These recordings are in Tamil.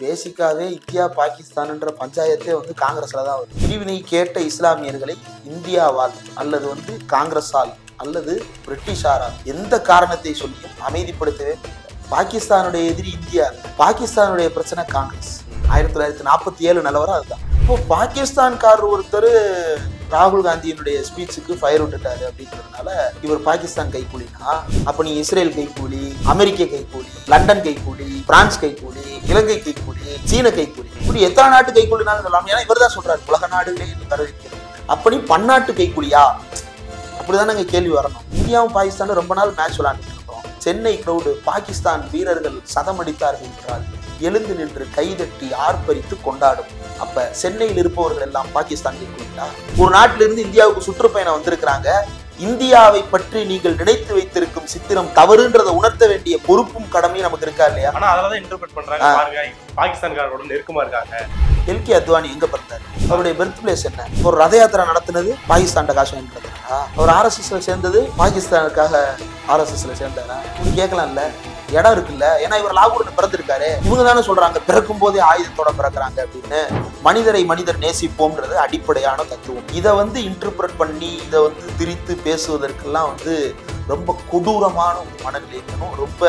பேசிக்காவே இந்தியா பாகிஸ்தான்ன்ற பஞ்சாயத்தே வந்து காங்கிரஸ்ல தான் வரும் பிரிவினை கேட்ட இஸ்லாமியர்களை இந்தியாவால் அல்லது வந்து காங்கிரஸால் அல்லது பிரிட்டிஷாரால் எந்த காரணத்தை சொல்லியும் அமைதிப்படுத்தவே முடியாது. பாகிஸ்தானுடைய எதிரி இந்தியா இல்ல. பாகிஸ்தானுடைய பிரச்சனை காங்கிரஸ் ஆயிரத்தி தொள்ளாயிரத்தி நாற்பத்தி ஏழு நிலவரம் அதுதான் இப்போ பாகிஸ்தான்காரர் ஒருத்தர் ராகுல் காந்தியினுடைய ஸ்பீச்சுக்கு ஃபயர் விட்டுட்டாரு அப்படின்றதுனால இவர் பாகிஸ்தான் கைக்கூலினா அப்ப நீ இஸ்ரேல் கைக்கூலி அமெரிக்க கைக்கூலி லண்டன் கைக்கூலி பிரான்ஸ் கைக்கூலி இலங்கை கைக்கூலி சீன கைக்கூலி இப்படி எத்தனை நாட்டு கைக்கூலினாலும் சொல்லலாம் ஏன்னா இவர் தான் சொல்றாரு உலக நாடுகளே நீ வரவேற்கிறது அப்ப நீ பன்னாட்டு கைக்கூலியா அப்படிதான் நாங்க கேள்வி வரணும் இந்தியாவும் பாகிஸ்தானும் ரொம்ப நாள் மேட்ச் விளையாண்டுட்டு இருக்கோம் சென்னை கிரௌடு பாகிஸ்தான் வீரர்கள் சதம் அடித்தார்கள் என்றால் எழுந்து நின்று கைதட்டி ஆர்ப்பரித்து கொண்டாடும் அப்ப சென்னையில் இருப்பவர்கள் எல்லாம் பாகிஸ்தான் கைக்கூலியா ஒரு நாட்டிலிருந்து இந்தியாவுக்கு சுற்றுப்பயணம் வந்திருக்கிறாங்க இந்தியாவை பற்றி நீங்கள் நினைத்து வைத்திருக்கும் சித்திரம் தவறுன்றதை உணர்த்த வேண்டிய பொறுப்பும் கடமையும் நமக்கு இருக்கா இல்லையா ஆனா அதெல்லாம் இன்டர்பிரட் பண்றாங்க ஆ. பாருங்க பாகிஸ்தான்காரோட நெருக்கமா இருக்காங்க எல்கே அத்வானி எங்க பிறந்தாரு அவருடைய பெர்த் பிளேஸ் என்ன ஒரு ரத யாத்திரை நடத்தினது பாகிஸ்தான் காசு வாங்கி நடத்தினா அவர் ஆர்எஸ்எஸ்ல சேர்ந்தது பாகிஸ்தானுக்காக ஆர்எஸ்எஸ்ல சேர்ந்தாரா இப்படி கேட்கலாம்ல இடம் இருக்குல்ல ஏன்னா இவர் லாகூர்ல பிறந்திருக்காரு இவங்க தானே சொல்றாங்க பிறக்கும் போதே ஆயுதத்தோட பிறக்கிறாங்க அப்படின்னு மனிதரை மனிதர் நேசிப்போம்ன்றது அடிப்படையான தத்துவம் இதை வந்து இன்டர்பிரட் பண்ணி இதை வந்து திரித்து பேசுவதற்கெல்லாம் வந்து ரொம்ப கொடூரமான ஒரு மனநிலை இருக்கணும் ரொம்ப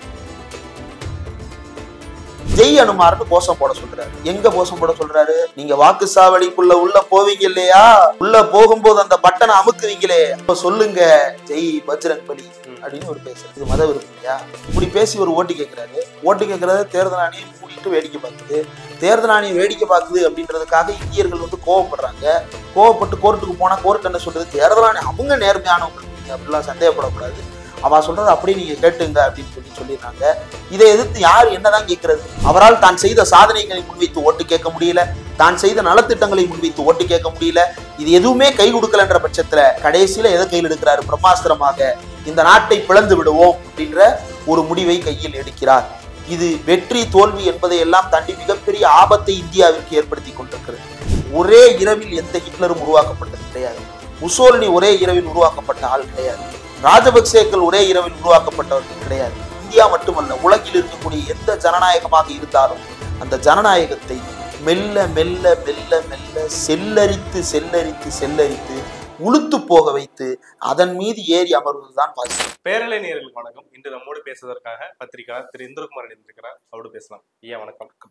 ஜெய் அனுமார்னு கோஷம் போட சொல்றாரு எங்க கோஷம் போட சொல்றாரு நீங்க வாக்கு சாவடிக்குள்ள உள்ள போவீங்க இல்லையா உள்ள போகும்போது அந்த பட்டனை அமுக்குவீங்களே அப்ப சொல்லுங்க ஜெய் பஜ்ரங் பலி அப்படின்னு ஒரு பேசுறது இது மத விருப்பம் இல்லையா இப்படி பேசி ஒரு ஓட்டு கேட்கிறாரு ஓட்டு கேட்கறத தேர்தல் ஆணையம் மூடிட்டு வேடிக்கை பார்க்குது தேர்தல் ஆணையம் வேடிக்கை பார்க்குது அப்படின்றதுக்காக இந்தியர்கள் வந்து கோவப்படுறாங்க கோவப்பட்டு கோர்ட்டுக்கு போனா கோர்ட் என்ன சொல்றது தேர்தல் ஆணையம் அவங்க நேர்மையானவங்க நீங்க அப்படிலாம் சந்தேகப்படக்கூடாது அவ சொல்றது அப்படியே நீங்க கேட்டுங்க அப்படின்னு சொல்லி சொல்லிடுறாங்க இதை எதிர்த்து யார் என்னதான் கேட்கிறது அவரால் தான் செய்த சாதனைகளை முன்வைத்து ஓட்டு கேட்க முடியல தான் செய்த நலத்திட்டங்களை முன்வைத்து ஓட்டு கேட்க முடியல இது எதுவுமே கை கொடுக்கலன்ற பட்சத்துல கடைசியில எதை கையில் எடுக்கிறாரு பிரம்மாஸ்திரமாக இந்த நாட்டை பிளந்து விடுவோம் அப்படின்ற ஒரு முடிவை கையில் எடுக்கிறார் இது வெற்றி தோல்வி என்பதை எல்லாம் தாண்டி மிகப்பெரிய ஆபத்தை இந்தியாவிற்கு ஏற்படுத்தி கொண்டிருக்கிறது ஒரே இரவில் எந்த ஹிட்லரும் உருவாக்கப்பட்டது கிடையாது முசோலினி ஒரே இரவில் உருவாக்கப்பட்ட ஆள் கிடையாது ராஜபக்சேக்கள் ஒரே இரவில் உருவாக்கப்பட்டவர்கள் கிடையாது இந்தியா மட்டுமல்ல உலகில் இருக்கக்கூடிய எந்த ஜனநாயகமாக இருந்தாலும் அந்த ஜனநாயகத்தை மெல்ல மெல்ல மெல்ல மெல்ல செல்லரித்து செல்லரித்து செல்லரித்து உளுத்து போக வைத்து அதன் மீது ஏறி அமர்வதுதான் பாகிஸ்தான் பேரலை நேயர்களுக்கு வணக்கம் இன்று நம்மோடு பேசுவதற்காக பத்திரிகையாளர் திரு இந்திரகுமார் இணைந்திருக்கிறார் அவரோடு பேசலாம் ஐயா வணக்கம்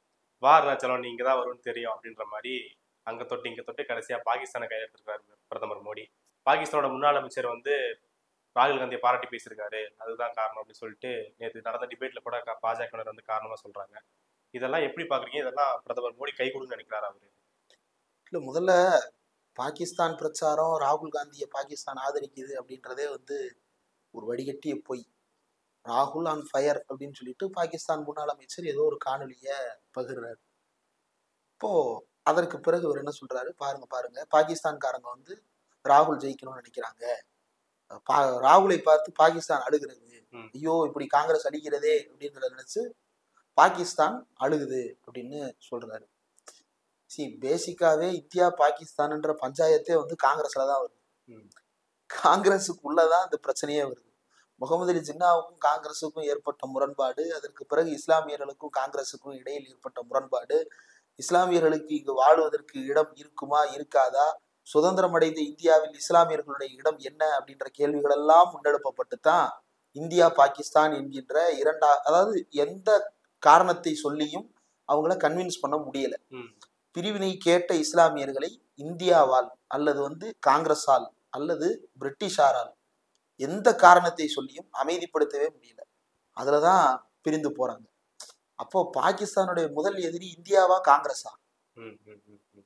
வா அருணாச்சலம் நீங்க தான் வரும்னு தெரியும் அப்படின்ற மாதிரி அங்க தொட்டு இங்க தொட்டு கடைசியா பாகிஸ்தானை கையெழுத்திருக்காரு பிரதமர் மோடி பாகிஸ்தானோட முன்னாள் அமைச்சர் வந்து ராகுல் காந்தியை பாராட்டி பேசியிருக்காரு அதுதான் காரணம் அப்படின்னு சொல்லிட்டு நேற்று நடந்த டிபேட்ல கூட க- பாஜகவினர் வந்து காரணமா சொல்றாங்க இதெல்லாம் எப்படி பாக்குறீங்க இதெல்லாம் பிரதமர் மோடி கை கொடுன்னு நினைக்கிறாரு அவரு இல்ல முதல்ல பாகிஸ்தான் பிரச்சாரம் ராகுல் காந்தியை பாகிஸ்தான் ஆதரிக்குது அப்படின்றதே வந்து ஒரு வடிகட்டிய பொய் ராகுல் ஆன் ஃபயர் அப்படின்னு சொல்லிட்டு பாகிஸ்தான் முன்னாள் அமைச்சர் ஏதோ ஒரு காணொலிய பகிர்றாரு இப்போ அதற்கு பிறகு அவர் என்ன சொல்றாரு பாருங்க பாருங்க பாகிஸ்தான்காரங்க வந்து ராகுல் ஜெயிக்கணும்னு நினைக்கிறாங்க பா ராகுலை பார்த்து பாகிஸ்தான் அழுகிறது ம். ஐயோ இப்படி காங்கிரஸ் அடிக்கிறதே அப்படின்றத நினைச்சு பாகிஸ்தான் அழுகுது அப்படின்னு சொல்றாரு சி பேசிக்காவே இந்தியா பாகிஸ்தான்ன்ற பஞ்சாயத்தே வந்து காங்கிரஸ்ல தான் வருது ம். காங்கிரஸுக்குள்ளதான் இந்த பிரச்சனையே வருது முகமது அலி ஜின்னாவுக்கும் காங்கிரஸுக்கும் ஏற்பட்ட முரண்பாடு அதற்கு பிறகு இஸ்லாமியர்களுக்கும் காங்கிரஸுக்கும் இடையில் ஏற்பட்ட முரண்பாடு இஸ்லாமியர்களுக்கு இங்கு வாழுவதற்கு இடம் இருக்குமா இருக்காதா சுதந்திரம் அடைந்த இந்தியாவில் இஸ்லாமியர்களுடைய இடம் என்ன அப்படின்ற கேள்விகள் எல்லாம் முன்னெடுப்பப்பட்டு தான் இந்தியா பாகிஸ்தான் என்கின்ற இரண்டா அதாவது எந்த காரணத்தை சொல்லியும் அவங்கள கன்வின்ஸ் பண்ண முடியல ம். பிரிவினை கேட்ட இஸ்லாமியர்களை இந்தியாவால் அல்லது வந்து காங்கிரஸால் அல்லது பிரிட்டிஷாரால் எந்த காரணத்தை சொல்லியும் அமைதிப்படுத்தவே முடியல அதுலதான் பிரிந்து போறாங்க அப்போ பாகிஸ்தானுடைய முதல் எதிரி இந்தியாவா காங்கிரஸா ம், ம், ம், ம்.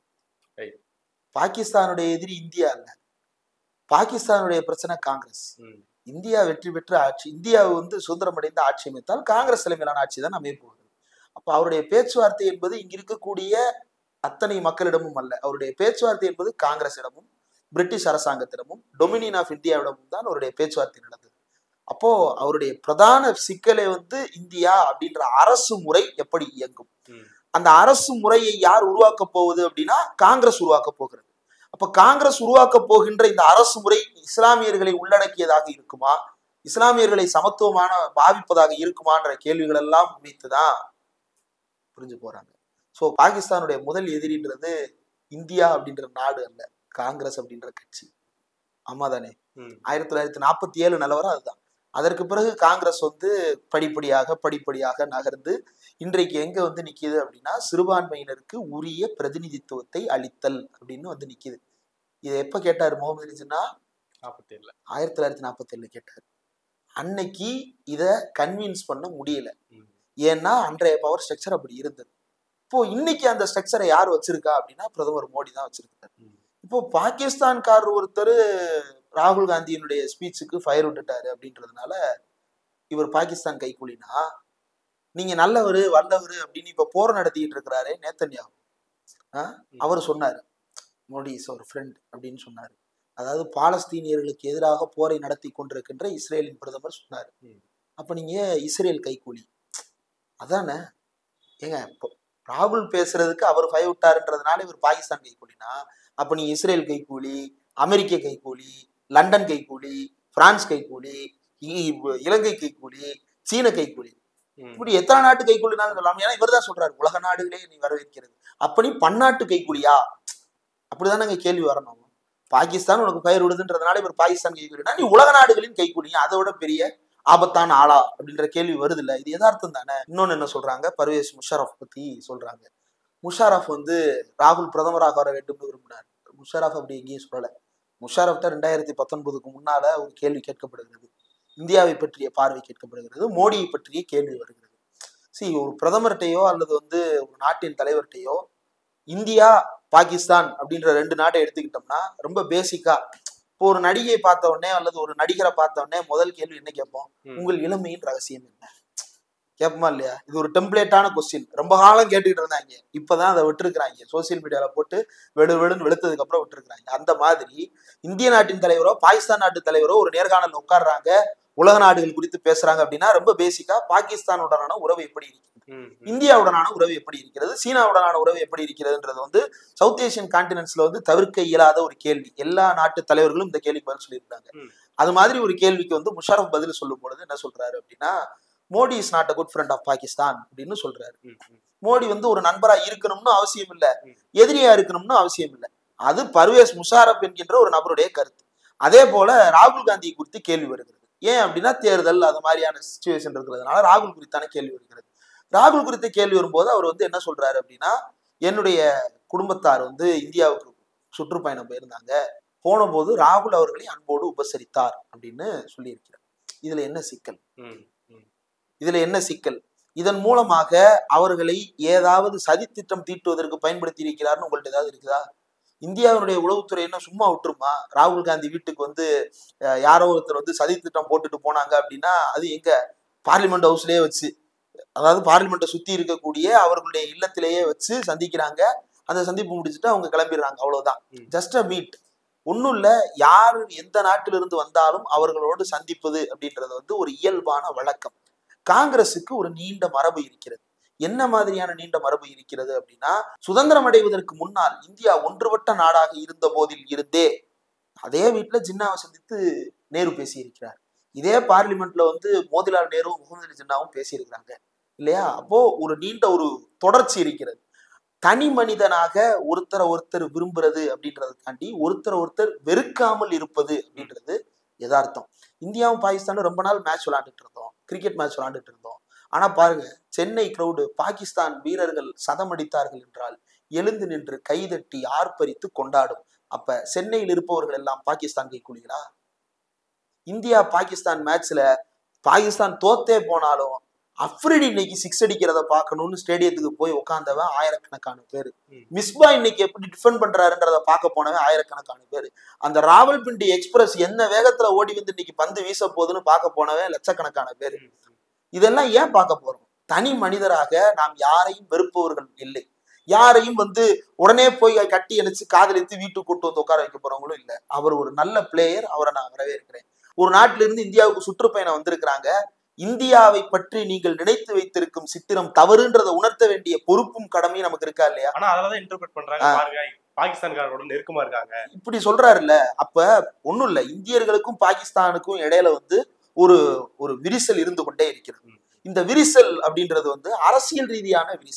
பாகிஸ்தானுடைய எதிரி இந்தியா அல்ல பாகிஸ்தானுடைய பிரச்சனை காங்கிரஸ் ம். இந்தியா வெற்றி பெற்ற ஆட்சி இந்தியா வந்து சுதந்திரம் அடைந்த ஆட்சி அமைத்தால் காங்கிரஸ் தலைமையிலான ஆட்சி தான் அமையப்போகுது அப்ப அவருடைய பேச்சுவார்த்தை என்பது இங்க இருக்கக்கூடிய அத்தனை மக்களிடமும் அல்ல அவருடைய பேச்சுவார்த்தை என்பது காங்கிரஸிடமும் பிரிட்டிஷ் அரசாங்கத்திடமும் டொமினியன் ஆஃப் இந்தியாவிடமும் தான் அவருடைய பேச்சுவார்த்தை நடந்தது அப்போ அவருடைய பிரதான சிக்கலை வந்து இந்தியா அப்படின்ற அரசு முறை எப்படி இயங்கும் ம். அந்த அரசு முறையை யார் உருவாக்க போகுது அப்படின்னா காங்கிரஸ் உருவாக்க போகிறது அப்ப காங்கிரஸ் உருவாக்க போகின்ற இந்த அரசு முறை இஸ்லாமியர்களை உள்ளடக்கியதாக இருக்குமா இஸ்லாமியர்களை சமத்துவமான பாவிப்பதாக இருக்குமான்ற கேள்விகள் எல்லாம் முன்வைத்துதான் புரிஞ்சு போறாங்க ஸோ பாகிஸ்தானுடைய முதல் எதிரின்றது இந்தியா அப்படின்ற நாடு அல்ல காங்கிரஸ் அப்படின்ற கட்சி ஆமா தானே ம். ஆயிரத்தி தொள்ளாயிரத்தி நாற்பத்தி ஏழு நிலவரம் அதுதான் அதற்கு பிறகு காங்கிரஸ் வந்து படிப்படியாக படிப்படியாக நகர்ந்து இன்றைக்கு எங்க வந்து நிக்குது அப்படின்னா சிறுபான்மையினருக்கு உரிய பிரதிநிதித்துவத்தை அளித்தல் அப்படின்னு வந்து நிக்குது இதை எப்ப கேட்டாரு முகமது அலி ஜின்னா நாற்பத்தேழுல ஆயிரத்தி தொள்ளாயிரத்தி நாற்பத்தி ஏழுல கேட்டாரு அன்னைக்கு இதை கன்வின்ஸ் பண்ண முடியல ம். ஏன்னா அன்றைய பவர் ஸ்ட்ரக்சர் அப்படி இருந்தது இப்போ இன்னைக்கு அந்த ஸ்ட்ரக்சரை யார் வச்சிருக்கா அப்படின்னா பிரதமர் மோடி தான் வச்சிருக்காரு ம். இப்போ பாகிஸ்தான்காரர் ஒருத்தர் ராகுல் காந்தியினுடைய ஸ்பீச்சுக்கு ஃபயர் விட்டுட்டாரு அப்படின்றதுனால இவர் பாகிஸ்தான் கைக்கூலினா நீங்க நல்லவர் வல்லவர் அப்படின்னு இப்ப போர் நடத்திட்டு இருக்கிறாரு நேத்தன்யா அவர் சொன்னாரு மோடி இஸ் அவர் ஃப்ரெண்ட் அப்படின்னு சொன்னாரு அதாவது பாலஸ்தீனியர்களுக்கு எதிராக போரை நடத்தி கொண்டிருக்கின்ற இஸ்ரேலின் பிரதமர் சொன்னார் ம். அப்ப நீங்க இஸ்ரேல் கைக்கூலி அதானே ஏங்க இப்போ ராகுல் பேசுறதுக்கு அவர் ஃபைவ் விட்டாருன்றதுனால இவர் பாகிஸ்தான் கைக்கூலினா அப்ப நீ இஸ்ரேல் கைக்கூலி அமெரிக்க கைக்கூலி லண்டன் கைக்கூலி பிரான்ஸ் கைக்கூலி இ- இலங்கை கைக்கூலி சீன கைக்கூலி ம். இப்படி எத்தனை நாட்டு கைக்கூலினாலும் சொல்லலாம் ஏன்னா இவர் தான் சொல்றாரு உலக நாடுகளே நீ வரவேற்கிறது அப்ப நீ பன்னாட்டு கைக்கூலியா அப்படிதானங்க கேள்வி வரணும் பாகிஸ்தான் உனக்கு பயிர் விடுதுன்றதுனால இவர் பாகிஸ்தான் கைக்கூலினா நீ உலக நாடுகளின் கைக்கூலியா அதை விட பெரிய ஆபத்தான ஆளா அப்படின்ற கேள்வி வருது இல்ல இது யதார்த்தம் தானே இன்னொன்னு என்ன சொல்றாங்க பர்வேஸ் முஷாரஃப் பத்தி சொல்றாங்க முஷாரஃப் வந்து ராகுல் பிரதமராக வர வேண்டும்னு விரும்பினார் முஷாரஃப் அப்படி எங்கேயும் சொல்லல முஷாரஃப்ட்ட ரெண்டாயிரத்தி பத்தொன்பதுக்கு முன்னால ஒரு கேள்வி கேட்கப்படுகிறது இந்தியாவை பற்றிய பார்வை கேட்கப்படுகிறது மோடியை பற்றிய கேள்வி வருகிறது சி ஒரு பிரதமர்கிட்டயோ அல்லது வந்து ஒரு நாட்டின் தலைவர்கிட்டயோ இந்தியா பாகிஸ்தான் அப்படின்ற ரெண்டு நாட்டை எடுத்துக்கிட்டோம்னா ரொம்ப பேசிக்கா இப்போ ஒரு நடிகையை பார்த்த உடனே அல்லது ஒரு நடிகரை பார்த்த உடனே முதல் கேள்வி என்ன கேட்போம் ம். உங்கள் இளமையின் ரகசியம் என்ன கேட்போமா இல்லையா இது ஒரு டெம்ப்ளேட்டான கொஸ்டின் ரொம்ப காலம் கேட்டுக்கிட்டு இருந்தாங்க இப்பதான் அதை விட்டுருக்காங்க சோசியல் மீடியால போட்டு வெடு வெடுன்னு வெளுத்ததுக்கு அப்புறம் விட்டுருக்காங்க அந்த மாதிரி இந்திய நாட்டின் தலைவரோ பாகிஸ்தான் நாட்டு தலைவரோ ஒரு நேர்காணல் உட்கார்றாங்க உலக நாடுகள் குறித்து பேசுறாங்க அப்படின்னா ரொம்ப பேசிக்கா பாகிஸ்தானுடனான உறவு எப்படி இருக்கிறது ம். ம். இந்தியாவுடனான உறவு எப்படி இருக்கிறது சீனாவுடனான உறவு எப்படி இருக்கிறதுன்றது வந்து சவுத் ஏசியன் கான்டினென்ட்ஸ்ல வந்து தவிர்க்க இயலாத ஒரு கேள்வி எல்லா நாட்டு தலைவர்களும் இந்த கேள்விக்கு பதில் சொல்லியிருக்காங்க ம். அது மாதிரி ஒரு கேள்விக்கு வந்து முஷாரஃப் பதில் சொல்லும் பொழுது என்ன சொல்றாரு அப்படின்னா Modi is not a good friend of Pakistan அப்படின்னு சொல்றாரு ம். ம். மோடி வந்து ஒரு நண்பரா இருக்கணும்னு அவசியம் இல்ல ம். எதிரியா இருக்கணும்னு அவசியம் இல்ல அது பர்வேஸ் முஷாரப் என்கின்ற ஒரு நபருடைய கருத்து அதே போல ராகுல் காந்தி குறித்து கேள்வி வருகிறது ஏன் அப்படின்னா தேர்தல் அது மாதிரியான சுச்சுவேஷன் இருக்கிறதுனால ராகுல் குறித்தான கேள்வி வருகிறது ராகுல் குறித்த கேள்வி வரும்போது அவர் வந்து என்ன சொல்றாரு அப்படின்னா என்னுடைய குடும்பத்தார் வந்து இந்தியாவுக்கு சுற்றுப்பயணம் போயிருந்தாங்க போன போது ராகுல் அவர்களை அன்போடு உபசரித்தார் அப்படின்னு சொல்லியிருக்கிறார் இதுல என்ன சிக்கல் ம். இதுல என்ன சிக்கல் இதன் மூலமாக அவர்களை ஏதாவது சதித்திட்டம் தீட்டுவதற்கு பயன்படுத்தி இருக்கிறார்னு உங்கள்ட்ட ஏதாவது இருக்குதா இந்தியாவினுடைய உளவுத்துறை என்ன சும்மா விட்டுருமா ராகுல் காந்தி வீட்டுக்கு வந்து அஹ், யாரோ ஒருத்தர் வந்து சதித்திட்டம் போட்டுட்டு போனாங்க அப்படின்னா அது எங்க பார்லிமெண்ட் ஹவுஸ்லயே வச்சு அதாவது பார்லிமெண்ட்டை சுத்தி இருக்கக்கூடிய அவர்களுடைய இல்லத்திலேயே வச்சு சந்திக்கிறாங்க அந்த சந்திப்பு முடிச்சுட்டு அவங்க கிளம்பிடுறாங்க அவ்வளவுதான் ம். ஜஸ்ட் அ மீட் ஒன்றும் இல்ல யார் எந்த நாட்டிலிருந்து வந்தாலும் அவர்களோடு சந்திப்பது அப்படின்றது வந்து ஒரு இயல்பான வழக்கம் காங்கிரஸுக்கு ஒரு நீண்ட மரபு இருக்கிறது என்ன மாதிரியான நீண்ட மரபு இருக்கிறது அப்படின்னா சுதந்திரம் அடைவதற்கு முன்னால் இந்தியா ஒன்றுபட்ட நாடாக இருந்த போதில் இருந்தே அதே வீட்டுல ஜின்னாவை சந்தித்து நேரு பேசியிருக்கிறார் இதே பார்லிமெண்ட்ல வந்து மோதிலால் நேரு முகமது அலி ஜின்னாவும் பேசியிருக்கிறாங்க இல்லையா அப்போ ஒரு நீண்ட ஒரு தொடர்ச்சி இருக்கிறது தனி மனிதனாக ஒருத்தரை ஒருத்தர் விரும்புறது அப்படின்றதை தாண்டி ஒருத்தரை ஒருத்தர் வெறுக்காமல் இருப்பது அப்படின்றது யதார்த்தம் இந்தியாவும் பாகிஸ்தானும் ரொம்ப நாள் மேட்ச் விளையாண்டுட்டு இருந்தோம் கிரிக்கெட் மேட்ச் விளையாண்டுட்டு இருந்தோம் ஆனா பாருங்க சென்னை கிரௌடு பாகிஸ்தான் வீரர்கள் சதம் அடித்தார்கள் என்றால் எழுந்து நின்று கைதட்டி ஆர்ப்பரித்து கொண்டாடும் அப்ப சென்னையில் இருப்பவர்கள் எல்லாம் பாகிஸ்தான் கைக்குலிகளா இந்தியா பாகிஸ்தான் மேட்ச்ல பாகிஸ்தான் தோத்தே போனாலும் அஃப்ரிடி இன்னைக்கு சிக்ஸ் அடிக்கிறத பார்க்கணும்னு ஸ்டேடியத்துக்கு போய் உட்காந்தவன் ஆயிரக்கணக்கான பேர் ம். மிஸ்பா இன்னைக்கு எப்படி டிஃபெண்ட் பண்றாருன்றத பார்க்க போனவன் ஆயிரக்கணக்கான பேர் அந்த ராவல்பிண்டி எக்ஸ்பிரஸ் என்ன வேகத்துல ஓடி வந்து இன்னைக்கு பந்து வீச போகுதுன்னு பார்க்க போனவன் லட்சக்கணக்கான பேர் ம். இதெல்லாம் ஏன் பார்க்க போறோம் தனி மனிதராக நாம் யாரையும் வெறுப்பவர்கள் இல்லை யாரையும் வந்து உடனே போய் கட்டி அணைச்சு காதலித்து வீட்டுக்கு கூட்டு வந்து உட்கார வைக்க போறவங்களும் இல்லை அவர் ஒரு நல்ல பிளேயர் அவரை நான் வரவேற்கிறேன் ஒரு நாட்டில இருந்து இந்தியாவுக்கு சுற்றுப்பயணம் வந்திருக்கிறாங்க இந்தியாவை பற்றி நீங்கள் நினைத்து வைத்திருக்கும் சித்திரம் தவறுன்றதை உணர்த்த வேண்டிய பொறுப்பும் கடமையும் நமக்கு இருக்கா இல்லையா ஆனா அதெல்லாம் இன்டர்பிரட் பண்றாங்க பாருங்க பாகிஸ்தான்காரோட நெருக்கமா இருக்காங்க இப்படி சொல்றாருல்ல அப்ப ஒண்ணும் இல்ல இந்தியர்களுக்கும் பாகிஸ்தானுக்கும் இடையில வந்து ஒரு ஒரு விரிசல் இருந்து கொண்டே இருக்கிறது ம். இந்த விரிசல் அப்படின்றது வந்து அரசியல் ரீதியான விரிசல்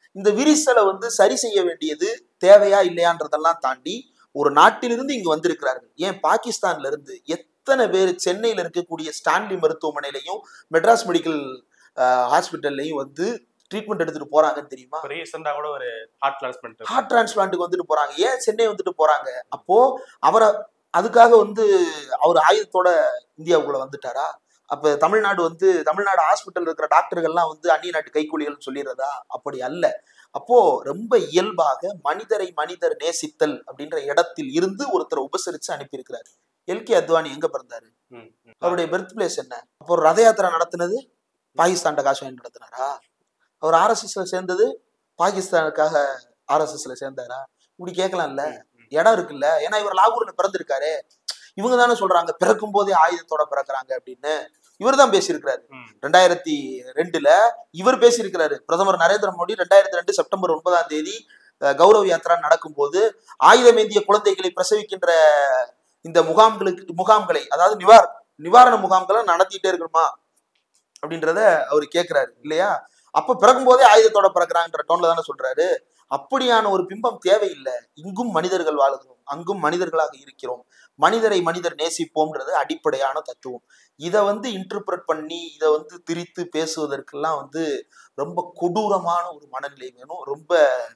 இந்த விரிசலை வந்து சரி செய்ய வேண்டியது தேவையா இல்லையான்றதெல்லாம் தாண்டி ஒரு நாட்டிலிருந்து இங்கு வந்திருக்கிறார்கள் ஏன் பாகிஸ்தான்ல இருந்து எத்தனை பேர் சென்னையில இருக்கக்கூடிய ஸ்டான்லி மருத்துவமனையிலையும் மெட்ராஸ் மெடிக்கல் ஹாஸ்பிட்டல்லையும் வந்து ட்ரீட்மெண்ட் எடுத்துட்டு போறாங்கன்னு தெரியுமா இப்போ ரீசெண்டா கூட ஒரு ஹார்ட் டிரான்ஸ்பிளான்ட் ஹார்ட் டிரான்ஸ்பிளான்ட்டுக்கு வந்துட்டு போறாங்க ஏன் சென்னை வந்துட்டு போறாங்க அப்போ அவரை அதுக்காக வந்து அவர் ஆயுதத்தோட இந்தியாவுக்குள்ள வந்துட்டாரா அப்ப தமிழ்நாடு வந்து தமிழ்நாடு ஹாஸ்பிட்டல் இருக்கிற டாக்டர்கள்லாம் வந்து அந்நிய நாட்டு கைக்கூலிகள் சொல்லிடுறதா அப்படி அல்ல அப்போ ரொம்ப இயல்பாக மனிதரை மனிதர் நேசித்தல் அப்படின்ற இடத்தில் இருந்து ஒருத்தரை உபசரிச்சு அனுப்பியிருக்கிறாரு எல்கே அத்வானி எங்க பிறந்தாரு அவருடைய பெர்த் பிளேஸ் என்ன அப்போ ஒரு ரத யாத்திரை நடத்தினது பாகிஸ்தான் காசு வாங்கி நடத்தினாரா அவர் ஆர்எஸ்எஸ்ல சேர்ந்தது பாகிஸ்தானுக்காக ஆர்எஸ்எஸ்ல சேர்ந்தாரா இப்படி கேட்கலாம்ல இடம் இருக்குல்ல ஏன்னா இவர் லாகூர்ல பிறந்திருக்காரு இவங்க தானே சொல்றாங்க பிறக்கும் போதே ஆயுதத்தோட பிறக்குறாங்க அப்படின்னு இவர் தான் பேசியிருக்கிறாரு ரெண்டாயிரத்தி ரெண்டுல இவர் பேசியிருக்கிறாரு பிரதமர் நரேந்திர மோடி ரெண்டாயிரத்தி ரெண்டு செப்டம்பர் ஒன்பதாம் தேதி அஹ், கௌரவ யாத்திரா நடக்கும்போது ஆயுதமேந்திய குழந்தைகளை பிரசவிக்கின்ற இந்த முகாம்களுக்கு முகாம்களை அதாவது நிவார் நிவாரண முகாம்களை நடத்திட்டே இருக்கணுமா அப்படின்றத அவர் கேட்கிறாரு இல்லையா அப்ப பிறக்கும் போதே ஆயுதத்தோட பிறக்கிறாங்கன்ற டோன்ல தானே சொல்றாரு அப்படியான ஒரு பிம்பம் தேவையில்லை இங்கும் மனிதர்கள் வாழுகிறோம் அங்கும் மனிதர்களாக இருக்கிறோம் மனிதரை மனிதர் நேசிப்போம்ன்றது அடிப்படையான தத்துவம் இதை வந்து இன்டர்பிரட் பண்ணி இதை வந்து திரித்து பேசுவதற்கெல்லாம் வந்து ரொம்ப கொடூரமான ஒரு மனநிலை வேணும் ரொம்ப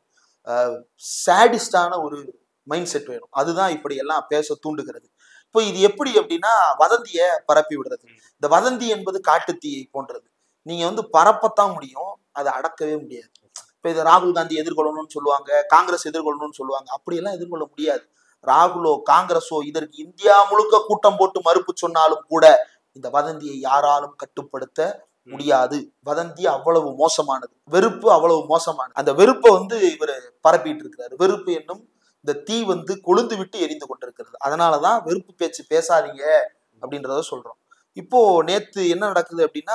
சேடிஸ்டான ஒரு மைண்ட் செட் வேணும் அதுதான் இப்படி எல்லாம் பேச தூண்டுகிறது இப்போ இது எப்படி அப்படின்னா வதந்தியை பரப்பி விடுறது இந்த வதந்தி என்பது காட்டுத்தீயை போன்றது நீங்க வந்து பரப்பத்தான் முடியும் அதை அடக்கவே முடியாது இப்ப இதை ராகுல் காந்தி எதிர்கொள்ளணும்னு சொல்லுவாங்க காங்கிரஸ் எதிர்கொள்ளணும்னு சொல்லுவாங்க அப்படியெல்லாம் எதிர்கொள்ள முடியாது ராகுலோ காங்கிரஸோ இதற்கு இந்தியா முழுக்க கூட்டம் போட்டு மறுப்பு சொன்னாலும் கூட இந்த வதந்தியை யாராலும் கட்டுப்படுத்த முடியாது வதந்தி அவ்வளவு மோசமானது வெறுப்பு அவ்வளவு மோசமானது அந்த வெறுப்பை வந்து இவர் பரப்பிட்டு இருக்கிறாரு வெறுப்பு என்னும் இந்த தீ வந்து கொழுந்து விட்டு எரிந்து கொண்டிருக்கிறது அதனாலதான் வெறுப்பு பேச்சு பேசாதீங்க அப்படின்றத சொல்றோம் இப்போ நேத்து என்ன நடக்குது அப்படின்னா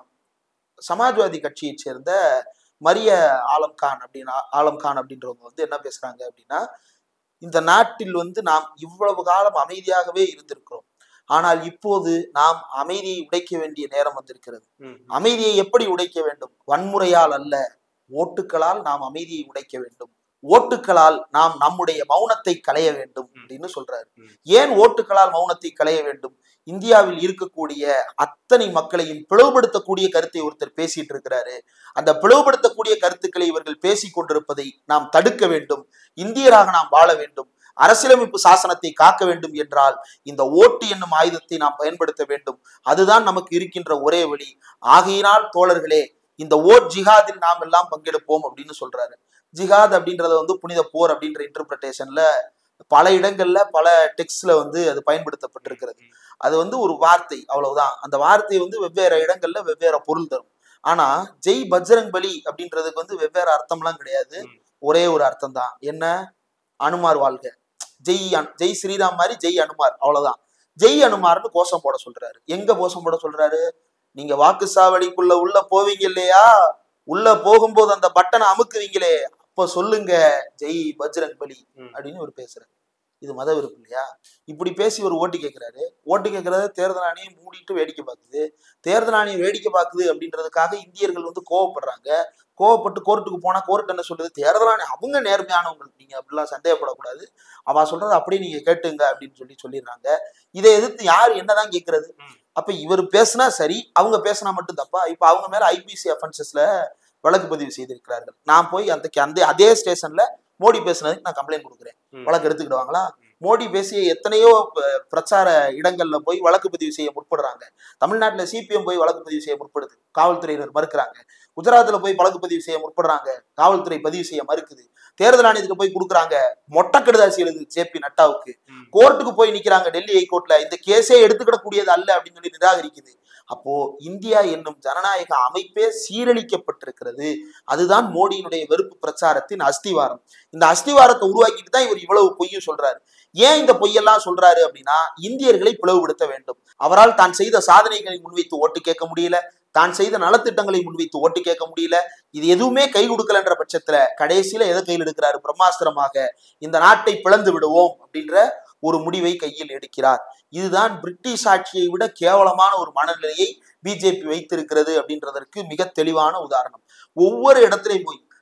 சமாஜ்வாதி கட்சியை சேர்ந்த மரிய ஆலம் கான் அப்படின்னு ஆலம் கான் அப்படின்றவங்க வந்து என்ன பேசுறாங்க அப்படின்னா இந்த நாட்டில் வந்து நாம் இவ்வளவு காலம் அமைதியாகவே இருந்திருக்கிறோம் ஆனால் இப்போது நாம் அமைதியை உடைக்க வேண்டிய நேரம் வந்திருக்கிறது அமைதியை எப்படி உடைக்க வேண்டும் வன்முறையால் அல்ல ஓட்டுக்களால் நாம் அமைதியை உடைக்க வேண்டும் ஓட்டுக்களால் நாம் நம்முடைய மௌனத்தை களைய வேண்டும் அப்படின்னு சொல்றாரு ஏன் ஓட்டுக்களால் மௌனத்தை களைய வேண்டும் இந்தியாவில் இருக்கக்கூடிய அத்தனை மக்களையும் பிளவுபடுத்தக்கூடிய கருத்தை ஒருத்தர் பேசிட்டு இருக்கிறாரு அந்த பிளவுபடுத்தக்கூடிய கருத்துக்களை இவர்கள் பேசிக் கொண்டிருப்பதை நாம் தடுக்க வேண்டும் இந்தியராக நாம் வாழ வேண்டும் அரசியலமைப்பு சாசனத்தை காக்க வேண்டும் என்றால் இந்த ஓட்டு என்னும் ஆயுதத்தை நாம் பயன்படுத்த வேண்டும் அதுதான் நமக்கு இருக்கின்ற ஒரே வழி ஆகையினால் தோழர்களே இந்த ஓட் ஜிஹாதில் நாம் எல்லாம் பங்கெடுப்போம் அப்படின்னு சொல்றாரு ஜிஹாத் அப்படின்றத வந்து புனித போர் அப்படின்ற இன்டர்பிரிட்டேஷன்ல பல இடங்கள்ல பல டெக்ஸ்ட்ல வந்து அது பயன்படுத்தப்பட்டிருக்கிறது அது வந்து ஒரு வார்த்தை அவ்வளவுதான் அந்த வார்த்தை வந்து வெவ்வேறு இடங்கள்ல வெவ்வேறு பொருள் தரும் ஆனா ஜெய் பஜ்ரங் பலி அப்படின்றதுக்கு வந்து வெவ்வேறு அர்த்தம்லாம் கிடையாது ஒரே ஒரு அர்த்தம் தான் என்ன அனுமார் வாழ்க ஜெய் அனு- ஜெய் ஸ்ரீராம் மாதிரி ஜெய் அனுமார் அவ்வளவுதான் ஜெய் அனுமார்னு கோஷம் போட சொல்றாரு எங்க கோஷம் போட சொல்றாரு நீங்க வாக்கு சாவடிக்குள்ள உள்ள போவீங்க இல்லையா உள்ள போகும்போது அந்த பட்டனை அமுக்குவீங்களே அப்ப சொல்லுங்க ஜெய் பஜ்ரங் பலி ம். அப்படின்னு ஒரு பேசுறாரு இது மத விருப்பு இல்லையா இப்படி பேசி ஒரு ஓட்டு கேட்கிறாரு ஓட்டு கேட்கறத தேர்தல் ஆணையம் மூடிட்டு வேடிக்கை பார்க்குது தேர்தல் ஆணையம் வேடிக்கை பார்க்குது அப்படின்றதுக்காக இந்தியர்கள் வந்து கோவப்படுறாங்க கோவப்பட்டு கோர்ட்டுக்கு போனா கோர்ட் என்ன சொல்லுது தேர்தல் ஆணையம் அவங்க நேர்மையானவங்க நீங்க அப்படிலாம் சந்தேகப்படக்கூடாது அவ சொல்றது அப்படியே நீங்க கேட்டுங்க அப்படின்னு சொல்லி சொல்லிடுறாங்க இதை எதிர்த்து யார் என்னதான் கேட்கறது ம். அப்ப இவர் பேசுனா சரி அவங்க பேசினா மட்டும் தப்பா இப்ப அவங்க மேல ஐபிசி அஃபென்சஸ்ல வழக்கு பதிவு செய்திருக்கிறார்கள் நான் போய் அந்த அந்த அதே ஸ்டேஷன்ல மோடி பேசுனதுக்கு நான் கம்ப்ளைண்ட் கொடுக்குறேன் ம். வழக்கு எடுத்துக்கிடுவாங்களா மோடி பேசிய எத்தனையோ ப- பிரச்சார இடங்கள்ல போய் வழக்கு பதிவு செய்ய முற்படுறாங்க தமிழ்நாட்டுல சிபிஎம் போய் வழக்கு பதிவு செய்ய முற்படுது காவல்துறையினர் மறுக்கிறாங்க குஜராத்ல போய் வழக்கு பதிவு செய்ய முற்படுறாங்க காவல்துறை பதிவு செய்ய மறுக்குது தேர்தல் ஆணையத்துக்கு போய் கொடுக்குறாங்க மொட்டை கடுதாசி எழுது ஜேபி நட்டாவுக்கு ம். கோர்ட்டுக்கு போய் நிக்கிறாங்க டெல்லி ஹைகோர்ட்ல இந்த கேஸே எடுத்துக்கிடக்கூடியது அல்ல அப்படின்னு சொல்லி நிராகரிக்குது அப்போ இந்தியா என்னும் ஜனநாயக அமைப்பே சீரழிக்கப்பட்டிருக்கிறது அதுதான் மோடியினுடைய வெறுப்பு பிரச்சாரத்தின் அஸ்திவாரம் இந்த அஸ்திவாரத்தை உருவாக்கிட்டு தான் இவர் இவ்வளவு பொய்யும் சொல்றாரு ஏன் இந்த பொய்யெல்லாம் சொல்றாரு அப்படின்னா இந்தியர்களை பிளவுபடுத்த வேண்டும் அவரால் தான் செய்த சாதனைகளை முன்வைத்து ஓட்டு கேட்க முடியல தான் செய்த நலத்திட்டங்களை முன்வைத்து ஓட்டு கேட்க முடியல இது எதுவுமே கை கொடுக்கலன்ற பட்சத்துல கடைசியில எதை கையில் எடுக்கிறாரு பிரம்மாஸ்திரமாக இந்த நாட்டை பிளந்து விடுவோம் அப்படின்ற ஒரு முடிவை கையில் எடுக்கிறார் இதுதான் பிரிட்டிஷ் ஆட்சியை விட கேவலமான ஒரு மனநிலையை பிஜேபி வைத்திருக்கிறது அப்படின்றதற்கு மிக தெளிவான உதாரணம் ஒவ்வொரு இடத்துலையும் போய்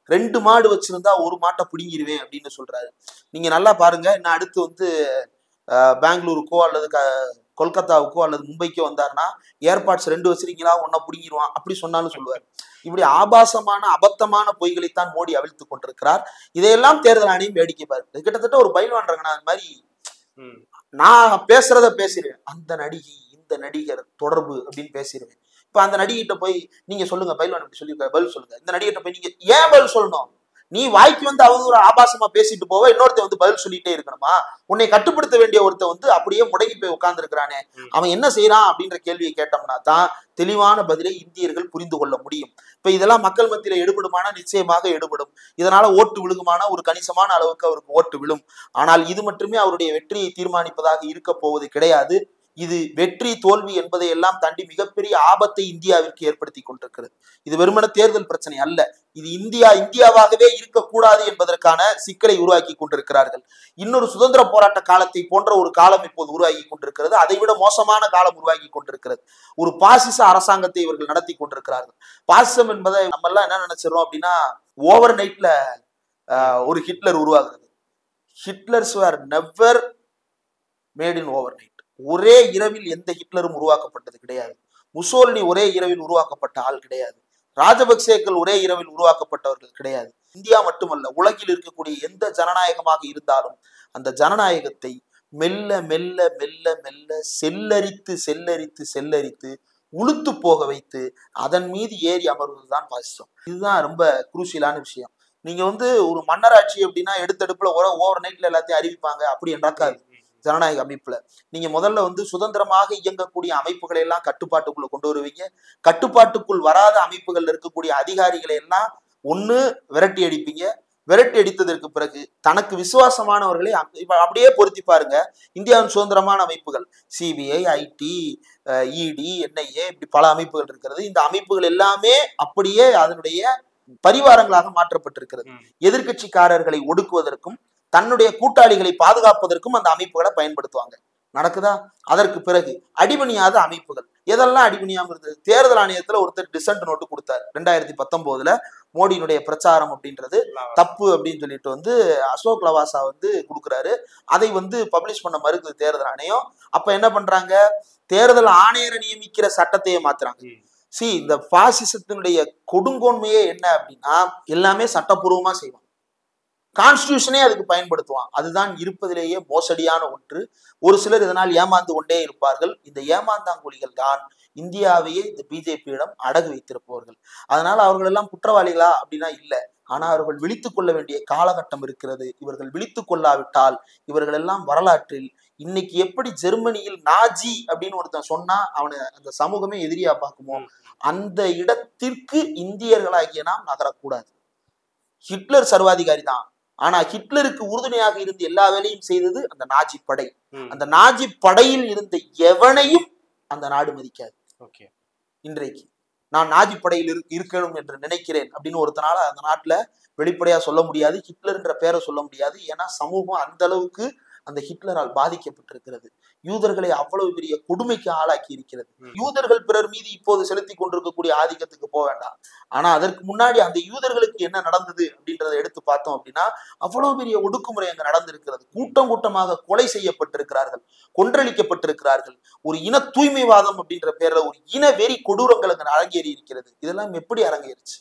ரெண்டு மாடு வச்சிருந்தா ஒரு மாட்டை பிடுங்கிருவேன் அப்படின்னு சொல்றாரு நீங்க நல்லா பாருங்க நான் அடுத்து வந்து அஹ், பெங்களூருக்கோ அல்லது க கொல்கத்தாவுக்கோ அல்லது மும்பைக்கோ வந்தாருன்னா ஏர்பாட்ஸ் ரெண்டு வச்சிருக்கீங்களா ஒன்னா பிடுங்கிடுவான் அப்படி சொன்னாலும் சொல்லுவார் இப்படி ஆபாசமான அபத்தமான பொய்களைத்தான் மோடி அவிழ்த்து கொண்டிருக்கிறார் இதையெல்லாம் தேர்தல் ஆணையம் வேடிக்கை பாருங்க இது கிட்டத்தட்ட ஒரு பயில்வான்றாங்க அது மாதிரி ம். நான் பேசுறத பேசிடுவேன் அந்த நடிகை இந்த நடிகர் தொடர்பு அப்படின்னு பேசிடுவேன் இப்ப அந்த நடிகிட்ட போய் நீங்க சொல்லுங்க பயில்வான் இப்படி சொல்லி பதில் சொல்லுங்க இந்த நடிகிட்ட போய் நீங்க ஏன் பதில் சொல்லணும் நீ வாய்க்கு வந்து அவதூறு ஆபாசமா பேசிட்டு போவ இன்னொருத்தன் வந்து பதில் சொல்லிட்டே இருக்கணுமா உன்னை கட்டுப்படுத்த வேண்டிய ஒருத்தன் வந்து அப்படியே முடங்கி போய் உட்கார்ந்து இருக்கிறானே ம். அவன் என்ன செய்யறான் அப்படின்ற கேள்வியை கேட்டோம்னா தான் தெளிவான பதிலை இந்தியர்கள் புரிந்து கொள்ள முடியும் இப்ப இதெல்லாம் மக்கள் மத்தியில எடுபடுமானா நிச்சயமாக எடுபடும் இதனால ஓட்டு விழுகுமானா ஒரு கணிசமான அளவுக்கு அவருக்கு ஓட்டு விழும் ஆனால் இது மட்டுமே அவருடைய வெற்றியை தீர்மானிப்பதாக இருக்க போவது கிடையாது இது வெற்றி தோல்வி என்பதை எல்லாம் தாண்டி மிகப்பெரிய ஆபத்தை இந்தியாவிற்கு ஏற்படுத்தி கொண்டிருக்கிறது இது வெறுமன தேர்தல் பிரச்சனை அல்ல இது இந்தியா இந்தியாவாகவே இருக்கக்கூடாது என்பதற்கான சிக்கலை உருவாக்கி கொண்டிருக்கிறார்கள் இன்னொரு சுதந்திர போராட்ட காலத்தை போன்ற ஒரு காலம் இப்போது உருவாகி கொண்டிருக்கிறது அதைவிட மோசமான காலம் உருவாகி கொண்டிருக்கிறது ஒரு பாசிச அரசாங்கத்தை இவர்கள் நடத்தி கொண்டிருக்கிறார்கள் பாசிசம் என்பதை நம்ம எல்லாம் என்ன நினைச்சிடறோம் அப்படின்னா ஓவர் நைட்ல ஒரு ஹிட்லர் உருவாகிறது Hitlers were never made in overnight ஒரே இரவில் எந்த ஹிட்லரும் உருவாக்கப்பட்டது கிடையாது முசோலினி ஒரே இரவில் உருவாக்கப்பட்ட ஆள் கிடையாது ராஜபக்சேக்கள் ஒரே இரவில் உருவாக்கப்பட்டவர்கள் கிடையாது இந்தியா மட்டுமல்ல உலகில் இருக்கக்கூடிய எந்த ஜனநாயகமாக இருந்தாலும் அந்த ஜனநாயகத்தை மெல்ல மெல்ல மெல்ல மெல்ல செல்லரித்து செல்லரித்து செல்லரித்து உளுத்து போக வைத்து அதன் மீது ஏறி அமர்வதுதான் பாசிசம் இதுதான் ரொம்ப குரூசியலான விஷயம் நீங்க வந்து ஒரு மன்னராட்சி அப்படின்னா எடுத்தடுப்புல ஓவர் நைட்ல எல்லாத்தையும் அறிவிப்பாங்க அப்படி என்றாக்காது ஜனநாயக அமைப்புல நீங்க முதல்ல வந்து சுதந்திரமாக இயங்கக்கூடிய அமைப்புகளை எல்லாம் கட்டுப்பாட்டுக்குள்ள கொண்டு வருவீங்க கட்டுப்பாட்டுக்குள் வராத அமைப்புகள்ல இருக்கக்கூடிய அதிகாரிகளை எல்லாம் ஒண்ணு விரட்டி அடிப்பீங்க விரட்டி அடித்ததற்கு பிறகு தனக்கு விசுவாசமானவர்களை அப்~ இப்ப அப்படியே பொருத்தி பாருங்க இந்தியாவின் சுதந்திரமான அமைப்புகள் சிபிஐ ஐடி இடி என்ஐஏ இப்படி பல அமைப்புகள் இருக்கிறது இந்த அமைப்புகள் எல்லாமே அப்படியே அதனுடைய பரிவாரங்களாக மாற்றப்பட்டிருக்கிறது ம். எதிர்க்கட்சிக்காரர்களை ஒடுக்குவதற்கும் தன்னுடைய கூட்டாளிகளை பாதுகாப்பதற்கும் அந்த அமைப்புகளை பயன்படுத்துவாங்க நடக்குதா அதற்கு பிறகு அடிபணியாத அமைப்புகள் எதெல்லாம் அடிபணியாம இருந்தது தேர்தல் ஆணையத்துல ஒருத்தர் டிசன்ட் நோட்டு கொடுத்தார் ரெண்டாயிரத்தி பத்தொன்பதுல மோடியினுடைய பிரச்சாரம் அப்படின்றது தப்பு அப்படின்னு சொல்லிட்டு வந்து அசோக் லவாசா வந்து கொடுக்குறாரு அதை வந்து பப்ளிஷ் பண்ண மறுக்குது தேர்தல் ஆணையம் அப்ப என்ன பண்றாங்க தேர்தல் ஆணையரை நியமிக்கிற சட்டத்தையே மாத்துறாங்க ம். சி இந்த பாசிசத்தினுடைய கொடுங்கோன்மையே என்ன அப்படின்னா எல்லாமே சட்டப்பூர்வமா செய்வான் கான்ஸ்டியூஷனே அதுக்கு பயன்படுத்துவான் அதுதான் இருப்பதிலேயே மோசடியான ஒன்று ஒரு சிலர் இதனால் ஏமாந்து கொண்டே இருப்பார்கள் இந்த ஏமாந்தாங்குழிகள் தான் இந்தியாவையே இந்த பிஜேபியிடம் அடகு வைத்திருப்பவர்கள் அதனால அவர்கள் எல்லாம் குற்றவாளிகளா அப்படின்னா இல்ல ஆனா அவர்கள் விழித்துக் கொள்ள வேண்டிய காலகட்டம் இருக்கிறது இவர்கள் விழித்துக் கொள்ளாவிட்டால் இவர்கள் எல்லாம் வரலாற்றில் இன்னைக்கு எப்படி ஜெர்மனியில் நாஜி அப்படின்னு ஒருத்தன் சொன்னா அவனை அந்த சமூகமே எதிரியா பார்க்குமோ ம். அந்த இடத்திற்கு இந்தியர்களாகிய நாம் நகரக்கூடாது ஹிட்லர் சர்வாதிகாரி தான் ஆனா ஹிட்லருக்கு உறுதுணையாக இருந்து எல்லா வேலையும் செய்தது அந்த நாஜி படை ம். அந்த நாஜி படையில் இருந்த எவனையும் அந்த நாடு மதிக்காது ஓகே இன்றைக்கு நான் நாஜி படையில் இரு- இருக்கணும் என்று நினைக்கிறேன் அப்படின்னு ஒருத்தனால அந்த நாட்டுல வெளிப்படையா சொல்ல முடியாது ஹிட்லர்ன்ற பேரை சொல்ல முடியாது ஏன்னா சமூகம் அந்த அளவுக்கு அந்த ஹிட்லரால் பாதிக்கப்பட்டிருக்கிறது யூதர்களை அவ்வளவு பெரிய கொடுமைக்கு ஆளாக்கி இருக்கிறது ம். யூதர்கள் பிறர் மீது இப்போது செலுத்தி கொண்டிருக்கக்கூடிய ஆதிக்கத்துக்கு போக வேண்டாம் ஆனா அதற்கு முன்னாடி அந்த யூதர்களுக்கு என்ன நடந்தது அப்படின்றத எடுத்து பார்த்தோம் அப்படின்னா அவ்வளவு பெரிய ஒடுக்குமுறை அங்க நடந்திருக்கிறது கூட்டம் கூட்டமாக கொலை செய்யப்பட்டிருக்கிறார்கள் கொன்றளிக்கப்பட்டிருக்கிறார்கள் ஒரு இன தூய்மைவாதம் அப்படின்ற பேர்ல ஒரு இன வெறி கொடூரங்கள் அங்க அரங்கேறி இருக்கிறது இதெல்லாம் எப்படி அரங்கேறுச்சு